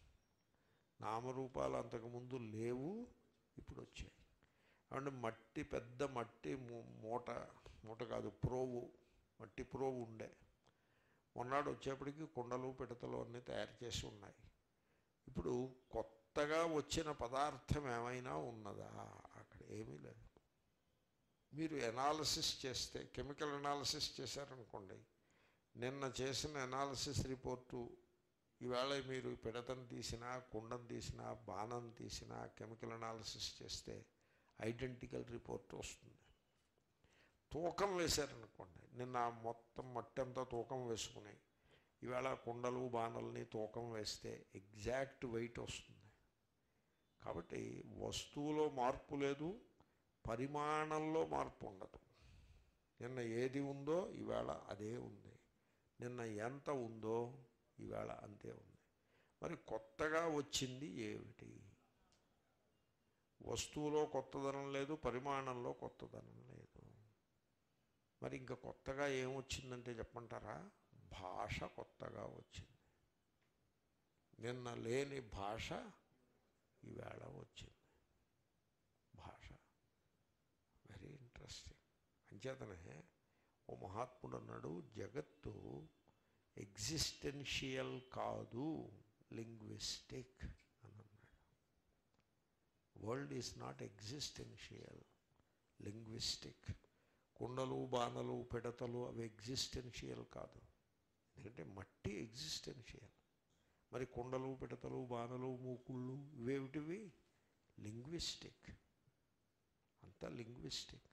నామరూపాలు అంతకుముందు లేవు ఇప్పుడు వచ్చాయి అంటే మట్టి పెద్ద మట్టి మూ- మూట మూట కాదు ప్రోవు మట్టి ప్రోవు ఉండే మొన్నాడు వచ్చేప్పటికి కుండలు పిడతలు అన్నీ తయారు చేసి ఉన్నాయి ఇప్పుడు కొత్తగా వచ్చిన పదార్థం ఏమైనా ఉన్నదా అక్కడ ఏమీ లేదు మీరు ఎనాలసిస్ చేస్తే కెమికల్ ఎనాలసిస్ చేశారనుకోండి నిన్న చేసిన ఎనాలసిస్ రిపోర్టు ఈవేళ మీరు పిడతను తీసినా కుండం తీసినా బాణం తీసినా కెమికల్ అనాలిసిస్ చేస్తే ఐడెంటికల్ రిపోర్ట్ వస్తుంది తూకం వేశారనుకోండి నిన్న మొత్తం మట్టి అంతా తూకం వేసుకుని ఈవేళ కుండలు బాణల్ని తూకం వేస్తే ఎగ్జాక్ట్ వెయిట్ వస్తుంది కాబట్టి వస్తువులో మార్పు లేదు పరిమాణంలో మార్పు ఉండదు నిన్న ఏది ఉందో ఈవేళ అదే ఉంది నిన్న ఎంత ఉందో ఈవేళ అంతే ఉంది మరి కొత్తగా వచ్చింది ఏమిటి వస్తువులో కొత్తదనం లేదు పరిమాణంలో కొత్తదనం లేదు మరి ఇంకా కొత్తగా ఏమొచ్చిందంటే చెప్పంటారా భాష కొత్తగా వచ్చింది నిన్న లేని భాష ఈవేళ వచ్చింది భాష వెరీ ఇంట్రెస్టింగ్ అంచేతనే ఓ మహాత్ముడు అన్నాడు జగత్తు ఎగ్జిస్టెన్షియల్ కాదు లింగ్విస్టిక్ అని అన్నాడు world is not existential linguistic కుండలు బాణలు పిడతలు అవి ఎగ్జిస్టెన్షియల్ కాదు ఎందుకంటే మట్టి ఎగ్జిస్టెన్షియల్ మరి కుండలు పిడతలు బాణలు మూకుళ్ళు ఇవేమిటివి లింగ్విస్టిక్ అంతా లింగ్విస్టిక్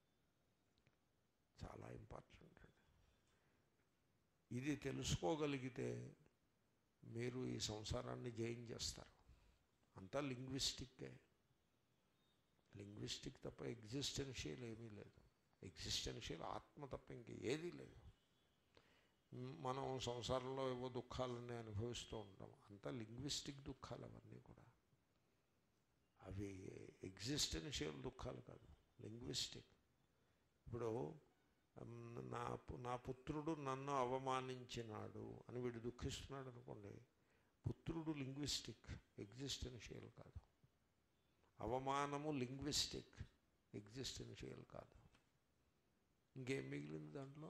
చాలా ఇంపార్టెంట్ అండి ఇది తెలుసుకోగలిగితే మీరు ఈ సంసారాన్ని జయించేస్తారు అంతా లింగ్విస్టిక్కే లింగ్విస్టిక్ తప్ప ఎగ్జిస్టెన్షియల్ ఏమీ లేదు ఎగ్జిస్టెన్షియల్ ఆత్మ తప్ప ఇంక ఏదీ లేదు మనం సంసారంలో ఏవో దుఃఖాలన్నీ అనుభవిస్తూ ఉంటాం అంతా లింగ్విస్టిక్ దుఃఖాలు అవన్నీ కూడా అవి ఎగ్జిస్టెన్షియల్ దుఃఖాలు కాదు లింగ్విస్టిక్ ఇప్పుడు నా నా పుత్రుడు నన్ను అవమానించినాడు అని వీడు దుఃఖిస్తున్నాడు అనుకోండి పుత్రుడు లింగ్విస్టిక్ ఎగ్జిస్టెన్షియల్ కాదు అవమానము లింగ్విస్టిక్ ఎగ్జిస్టెన్షియల్ కాదు ఇంకేం మిగిలింది దాంట్లో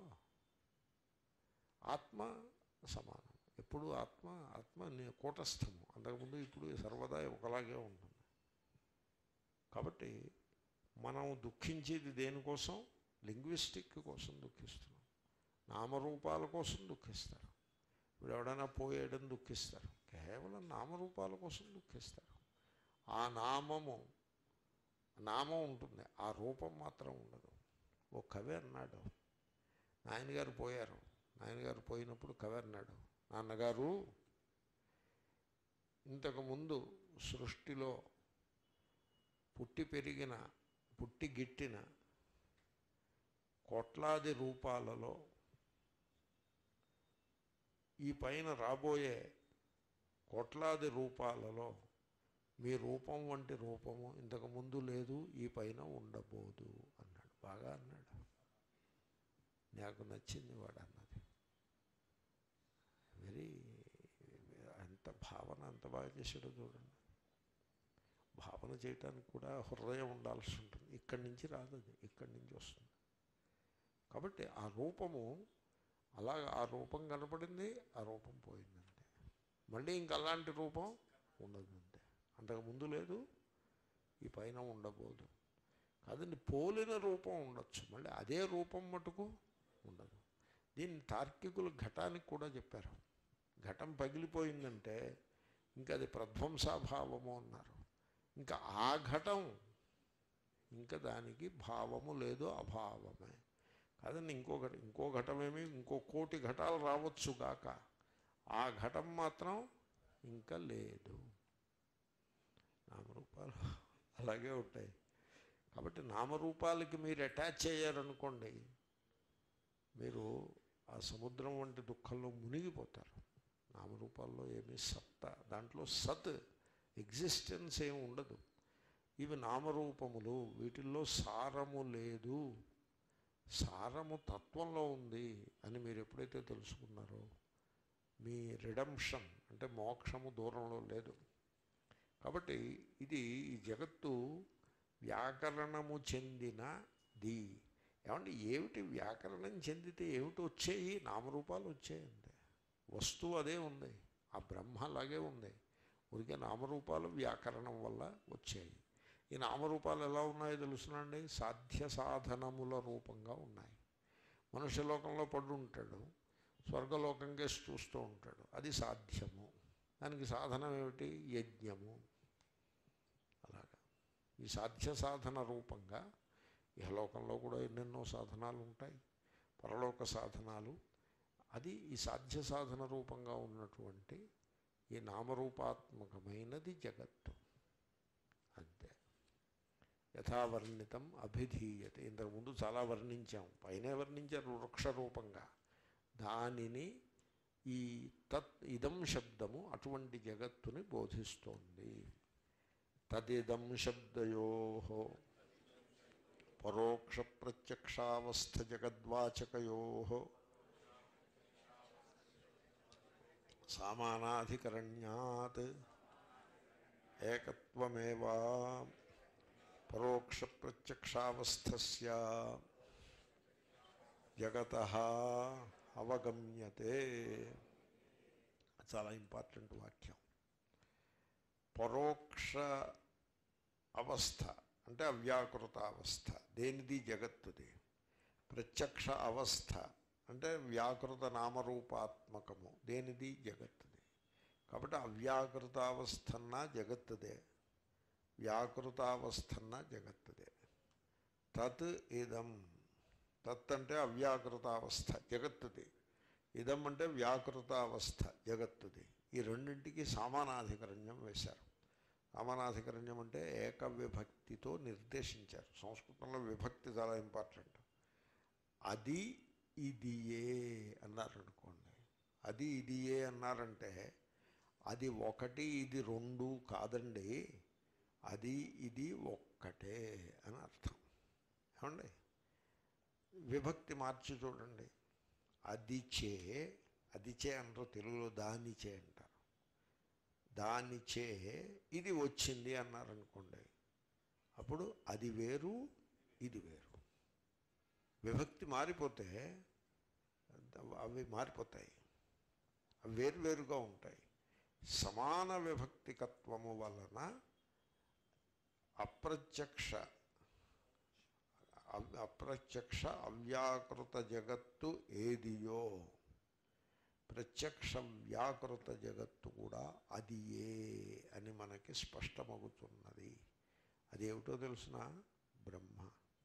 ఆత్మ సమానం ఎప్పుడు ఆత్మ ఆత్మ కూటస్థము అంతకుముందు ఇప్పుడు సర్వదా ఒకలాగే ఉంటుంది కాబట్టి మనం దుఃఖించేది దేనికోసం లింగ్విస్టిక్ కోసం దుఃఖిస్తున్నాం నామరూపాల కోసం దుఃఖిస్తారు ఇప్పుడు ఎవడైనా పోయేయడం దుఃఖిస్తారు కేవలం నామరూపాల కోసం దుఃఖిస్తారు ఆ నామము నామం ఉంటుంది ఆ రూపం మాత్రం ఉండదు ఓ కవి అన్నాడు నాయనగారు పోయారు నాయనగారు పోయినప్పుడు కవి అన్నాడు నాన్నగారు ఇంతకుముందు సృష్టిలో పుట్టి పెరిగిన పుట్టి గిట్టిన కోట్లాది రూపాలలో ఈ పైన రాబోయే కోట్లాది రూపాలలో మీ రూపం వంటి రూపము ఇంతకు ముందు లేదు ఈ పైన ఉండబోదు అన్నాడు బాగా అన్నాడు నాకు నచ్చింది వాడు అన్నది వెరీ అంత భావన అంత బాగా చేసాడో చూడండి భావన చేయటానికి కూడా హృదయం ఉండాల్సి ఉంటుంది ఇక్కడి నుంచి రాదు అది ఇక్కడి నుంచి వస్తుంది కాబట్టి ఆ రూపము అలా ఆ రూపం కనపడింది ఆ రూపం పోయిందంటే మళ్ళీ ఇంక అలాంటి రూపం ఉండదంతే అంతకు ముందు లేదు ఈ పైన ఉండబోదు కాదండి పోలిన రూపం ఉండొచ్చు మళ్ళీ అదే రూపం మటుకు ఉండదు దీన్ని తార్కికులు ఘటానికి కూడా చెప్పారు ఘటం పగిలిపోయిందంటే ఇంకా అది ప్రధ్వంసాభావము అన్నారు ఇంకా ఆ ఘటం ఇంకా దానికి భావము లేదు అభావమే కాదండి ఇంకో ఘట ఇంకో ఘటమేమి ఇంకో కోటి ఘటాలు రావచ్చు గాక ఆ ఘటం మాత్రం ఇంకా లేదు నామరూపాలు అలాగే ఉంటాయి కాబట్టి నామరూపాలకి మీరు అటాచ్ అయ్యారనుకోండి మీరు ఆ సముద్రం వంటి దుఃఖంలో మునిగిపోతారు నామరూపాల్లో ఏమీ సత్తా దాంట్లో సత్ ఎగ్జిస్టెన్స్ ఏమి ఉండదు ఇవి నామరూపములు వీటిల్లో సారము లేదు సారము తత్వంలో ఉంది అని మీరు ఎప్పుడైతే తెలుసుకున్నారో మీ రిడమ్షన్ అంటే మోక్షము దూరంలో లేదు కాబట్టి ఇది ఈ జగత్తు వ్యాకరణము చెందినది ఏమంటే ఏమిటి వ్యాకరణం చెందితే ఏమిటి వచ్చాయి నామరూపాలు వచ్చాయంతే వస్తువు అదే ఉంది ఆ బ్రహ్మ అలాగే ఉంది ఊరికే నామరూపాలు వ్యాకరణం వల్ల వచ్చాయి ఈ నామరూపాలు ఎలా ఉన్నాయో తెలుసునండి సాధ్య సాధనముల రూపంగా ఉన్నాయి మనుష్య లోకంలో పడి ఉంటాడు స్వర్గలోకం కేసి చూస్తూ ఉంటాడు అది సాధ్యము దానికి సాధనం ఏమిటి యజ్ఞము అలాగా ఈ సాధ్య సాధన రూపంగా ఇహలోకంలో కూడా ఎన్నెన్నో సాధనాలు ఉంటాయి పరలోక సాధనాలు అది ఈ సాధ్య సాధన రూపంగా ఉన్నటువంటి ఈ నామరూపాత్మకమైనది జగత్తు అంతే యథావర్ణితం అభిధీయతే ఇంతకుముందు చాలా వర్ణించాం పైనే వర్ణించారు వృక్ష రూపంగా దానిని ఈ తత్ ఇదం శబ్దము అటువంటి జగత్తుని బోధిస్తోంది తదిదం శబ్దయో పరోక్ష ప్రత్యక్షావస్థ జగద్వాచకయో సామానాధికరణ్యాత్ ఏకత్వమేవా పరోక్ష ప్రత్యక్షావస్థస్య జగత అవగమ్యతే చాలా ఇంపార్టెంట్ వాక్యం పరోక్ష అవస్థ అంటే అవ్యాకృత అవస్థ దేనిది జగత్తుది ప్రత్యక్ష అవస్థ అంటే వ్యాకృత నామరూపాత్మకము దేనిది జగత్తుది కాబట్టి అవ్యాకృతావస్థన్నా జగత్తుదే వ్యాకృతావస్థన్నా జగత్తుదే తత్ ఇదం తత్ అంటే అవ్యాకృతావస్థ జగత్తుది ఇదం అంటే వ్యాకృతావస్థ జగత్తుది ఈ రెండింటికి సమానాధికరణ్యం వేశారు సమానాధికరణ్యం అంటే ఏక విభక్తితో నిర్దేశించారు సంస్కృతంలో విభక్తి చాలా ఇంపార్టెంట్ అది ఇదియే అన్నారు అనుకోండి అది ఇదియే అన్నారంటే అది ఒకటి ఇది రెండు కాదండి అది ఇది ఒక్కటే అని అర్థం ఏమండి విభక్తి మార్చి చూడండి అది చే అది చే అంటారు తెలుగులో దాని చే అంటారు దాని చే ఇది వచ్చింది అన్నారనుకోండి అప్పుడు అది వేరు ఇది వేరు విభక్తి మారిపోతే అవి మారిపోతాయి అవి వేరువేరుగా ఉంటాయి సమాన విభక్తికత్వము వలన అప్రత్యక్ష అవ్- అప్రత్యక్ష అవ్యాకృత జగత్తు ఏదియో ప్రత్యక్ష వ్యాకృత జగత్తు కూడా అది ఏ అని మనకి స్పష్టమవుతున్నది అదేమిటో తెలుసిన బ్రహ్మ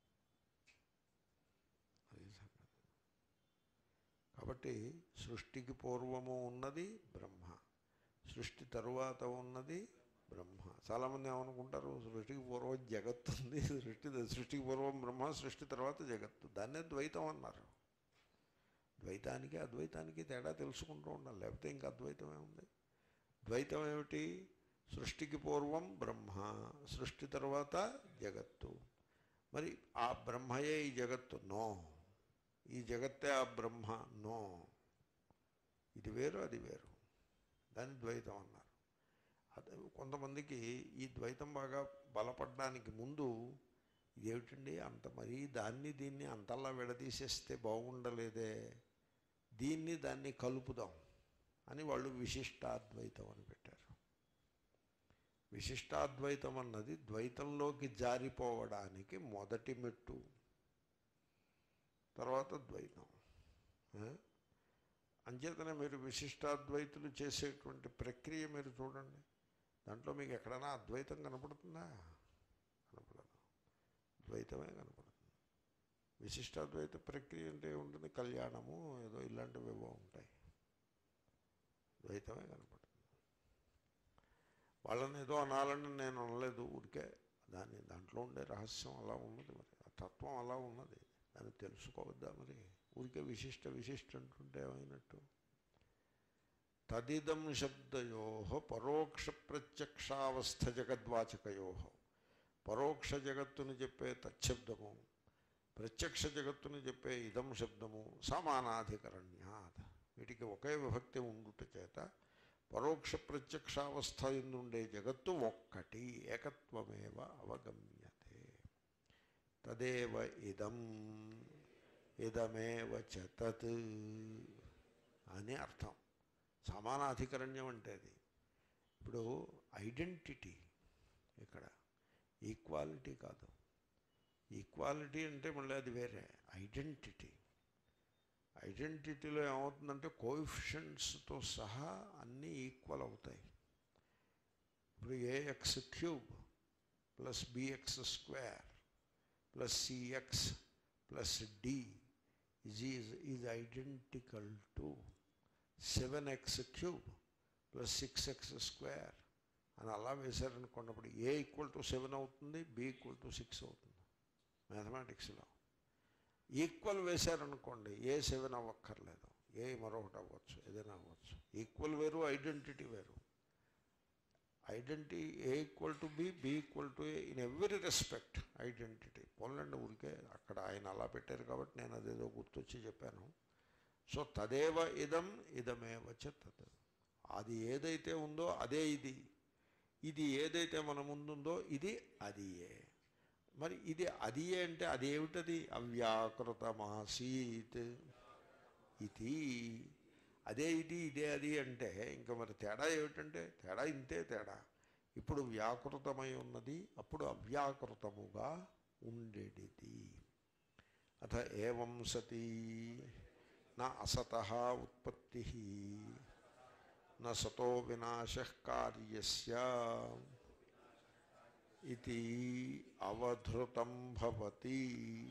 అది సంగతి కాబట్టి సృష్టికి పూర్వము ఉన్నది బ్రహ్మ సృష్టి తరువాత ఉన్నది బ్రహ్మ చాలామంది ఏమనుకుంటారు సృష్టికి పూర్వం జగత్తు ఉంది సృష్టి సృష్టికి పూర్వం బ్రహ్మ సృష్టి తర్వాత జగత్తు దాన్నే ద్వైతం అన్నారు ద్వైతానికి అద్వైతానికి తేడా తెలుసుకుంటూ ఉండాలి లేకపోతే ఇంకా అద్వైతం ఏముంది ద్వైతం ఏమిటి సృష్టికి పూర్వం బ్రహ్మ సృష్టి తర్వాత జగత్తు మరి ఆ బ్రహ్మయే ఈ జగత్తు నో ఈ జగత్తే ఆ బ్రహ్మ నో ఇది వేరు అది వేరు దాన్ని ద్వైతం అన్నారు అదే కొంతమందికి ఈ ద్వైతం బాగా బలపడడానికి ముందు ఇదేమిటండి అంత మరీ దాన్ని దీన్ని అంతల్లా విడదీసేస్తే బాగుండలేదే దీన్ని దాన్ని కలుపుదాం అని వాళ్ళు విశిష్టాద్వైతం అని పెట్టారు విశిష్టాద్వైతం అన్నది ద్వైతంలోకి జారిపోవడానికి మొదటి మెట్టు తర్వాత ద్వైతం ఆ? అంచేతనే మీరు విశిష్టాద్వైతులు చేసేటువంటి ప్రక్రియ మీరు చూడండి దాంట్లో మీకు ఎక్కడైనా అద్వైతం కనపడుతుందా కనపడదు ద్వైతమే కనపడుతుంది విశిష్టాద్వైత ప్రక్రియ అంటే ఉంటుంది కళ్యాణము ఏదో ఇలాంటివి ఏవో ఉంటాయి ద్వైతమే కనపడుతుంది వాళ్ళని ఏదో అనాలని నేను అనలేదు ఊరికే దాన్ని దాంట్లో ఉండే రహస్యం అలా ఉన్నది మరి ఆ తత్వం అలా ఉన్నది దాన్ని తెలుసుకోవద్దా మరి ఊరికే విశిష్ట విశిష్ట అంటుంటే ఏమైనట్టు తదిదం శబ్దయో పరోక్ష ప్రత్యక్షావస్థ జగద్వాచకయో పరోక్ష జగత్తుని చెప్పే తచ్చబ్దము ప్రత్యక్ష జగత్తుని చెప్పే ఇదం శబ్దము సమానాధికరణ్యాత్ వీటికి ఒకే విభక్తి ఉండుట చేత పరోక్ష ప్రత్యక్షావస్థ ఎందుండే జగత్తు ఒక్కటి ఏకత్వమేవ అవగమ్యతే తదేవ ఇదం ఇదమేవ చ తత్ అని అర్థం సమానాధికరణ్యం అంటే అది ఇప్పుడు ఐడెంటిటీ ఇక్కడ ఈక్వాలిటీ కాదు ఈక్వాలిటీ అంటే మళ్ళీ అది వేరే ఐడెంటిటీ ఐడెంటిటీలో ఏమవుతుందంటే కోఎఫిషియంట్స్తో సహా అన్నీ ఈక్వల్ అవుతాయి ఇప్పుడు AX cube plus BX square plus CX plus D is is is identical to seven X cube plus six X square అని అలా వేశారనుకున్నప్పుడు ఏ ఈక్వల్ టు సెవెన్ అవుతుంది బి ఈక్వల్ టు సిక్స్ అవుతుంది మ్యాథమెటిక్స్లో ఈక్వల్ వేశారనుకోండి ఏ seven అవ్వక్కర్లేదు ఏ మరొకటి అవ్వచ్చు ఏదైనా అవ్వచ్చు ఈక్వల్ వేరు ఐడెంటిటీ వేరు identity A equal to B B equal to A in every respect identity పోలండి ఊరికే అక్కడ ఆయన అలా పెట్టారు కాబట్టి నేను అదేదో గుర్తొచ్చి చెప్పాను సో తదేవ ఇదం ఇదమేవ చ తద్ అది ఏదైతే ఉందో అదే ఇది ఇది ఏదైతే మన ముందుందో ఇది అదియే మరి ఇది అదియే అంటే అది ఏమిటది అవ్యాకృతమాసీత్ ఇది అదే ఇది ఇదే అది అంటే ఇంకా మరి తేడా ఏమిటంటే తేడా ఇంతే తేడా ఇప్పుడు వ్యాకృతమై ఉన్నది అప్పుడు అవ్యాకృతముగా ఉండేటిది అథ ఏవం సతీ నా అసత ఉత్పత్తి న సతో వినాశ కార్యస్య ఇది అవధృతం భవతి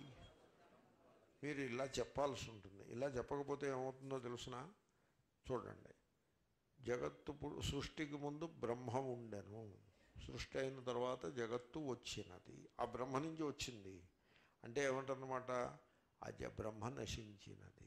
మీరు ఇలా చెప్పాల్సి ఉంటుంది ఇలా చెప్పకపోతే ఏమవుతుందో తెలుసిన చూడండి జగత్తు పు- సృష్టికి ముందు బ్రహ్మ ఉండెను సృష్టి అయిన తర్వాత జగత్తు వచ్చినది ఆ బ్రహ్మ నుంచి వచ్చింది అంటే ఏమంటారనమాట అజ బ్రహ్మ నశించినది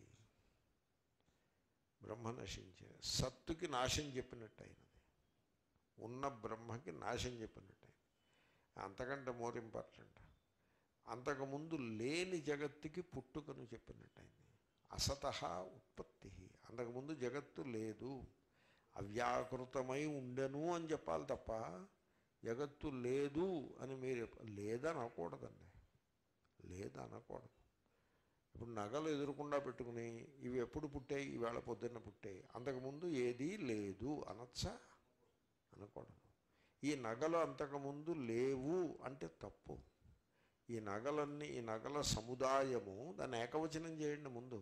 బ్రహ్మ నశించినది సత్తుకి నాశం చెప్పినట్టు అయినది ఉన్న బ్రహ్మకి నాశం చెప్పినట్టు అయింది. అంతకంటే మోర్ ఇంపార్టెంట్ అంతకుముందు లేని జగత్తుకి పుట్టుకను చెప్పినట్టయింది అసత ఉత్పత్తి అంతకుముందు జగత్తు లేదు అవ్యాకృతమై ఉండెను అని చెప్పాలి తప్ప జగత్తు లేదు అని మీరు చెప్ప- లేదని అనకూడదండి లేదనకూడదు ఇప్పుడు నగలు ఎదురకుండా పెట్టుకుని ఇవి ఎప్పుడు పుట్టాయి ఈవేళ పొద్దున్న పుట్టాయి అంతకుముందు ఏదీ లేదు అనొచ్చా అనకూడదు ఈ నగలు అంతకుముందు లేవు అంటే తప్పు ఈ నగలన్నీ ఈ నగల సముదాయము దాన్ని ఏకవచనం చేయండి ముందు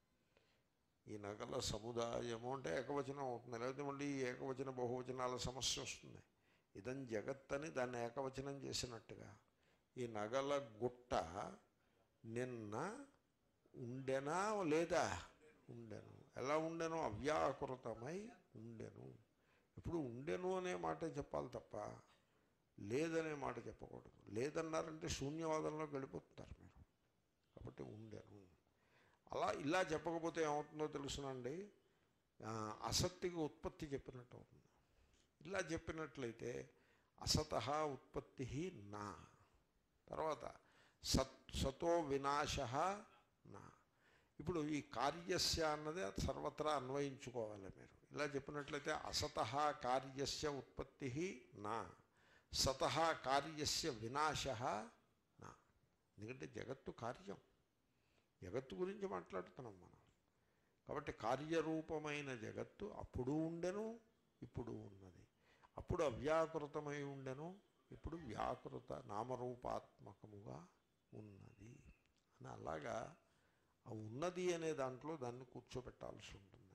ఈ నగల సముదాయము అంటే ఏకవచనం అవుతుంది లేకపోతే మళ్ళీ ఈ ఏకవచన బహువచనాల సమస్య వస్తుంది ఇదం జగత్ అని దాన్ని ఏకవచనం చేసినట్టుగా ఈ నగల గుట్ట నిన్న ఉండెనా లేదా ఉండెను ఎలా ఉండెను అవ్యాకృతమై ఉండెను ఇప్పుడు ఉండెను అనే మాట చెప్పాలి తప్ప లేదనే మాట చెప్పకూడదు లేదన్నారంటే శూన్యవాదంలోకి వెళ్ళిపోతున్నారు మీరు కాబట్టి ఉండెను అలా ఇలా చెప్పకపోతే ఏమవుతుందో తెలుసునండి ఆ, అసత్తికి ఉత్పత్తి చెప్పినట్టు అవుతుంది ఇలా చెప్పినట్లయితే అసత ఉత్పత్తి నా తర్వాత సత్ సతో వినాశ నా ఇప్పుడు ఈ కార్యస్య అన్నది అది సర్వత్రా అన్వయించుకోవాలి మీరు ఇలా చెప్పినట్లయితే అసత కార్యస్య ఉత్పత్తి నా సత కార్యస్య వినాశ నా ఎందుకంటే జగత్తు కార్యం జగత్తు గురించి మాట్లాడుతున్నాం మనం కాబట్టి కార్యరూపమైన జగత్తు అప్పుడు ఉండెను ఇప్పుడు ఉన్నది అప్పుడు అవ్యాకృతమై ఉండెను ఇప్పుడు వ్యాకృత నామరూపాత్మకముగా ఉన్నది అని అలాగా ఆ ఉన్నది అనే దాంట్లో దాన్ని కూర్చోబెట్టాల్సి ఉంటుంది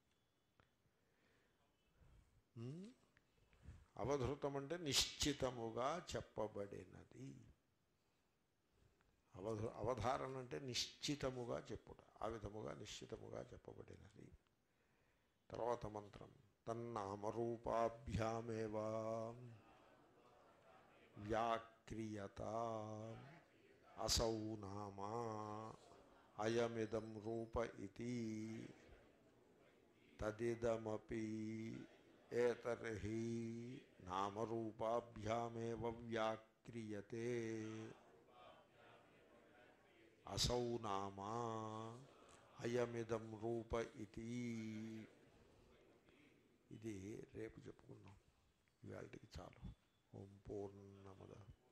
ఉమ్? అవధృతం అంటే నిశ్చితముగా చెప్పబడినది అవధ అవధారణ అంటే నిశ్చితముగా చెప్పుట ఆ విధముగా నిశ్చితముగా చెప్పబడినది తర్వాత మంత్రం తన్నామరూపాభ్యామేవా వ్యాక్రియత అసౌ నామా అయమిదం రూప ఇది తదిదమపి ఏతర్హి నామరూపాభ్యామేవ వ్యాక్రియతే అసౌ నామా అయమిదం రూప ఇది ఇది రేపు చెప్పుకుందాం ఇవాళకి చాలు ఓం పూర్ణమద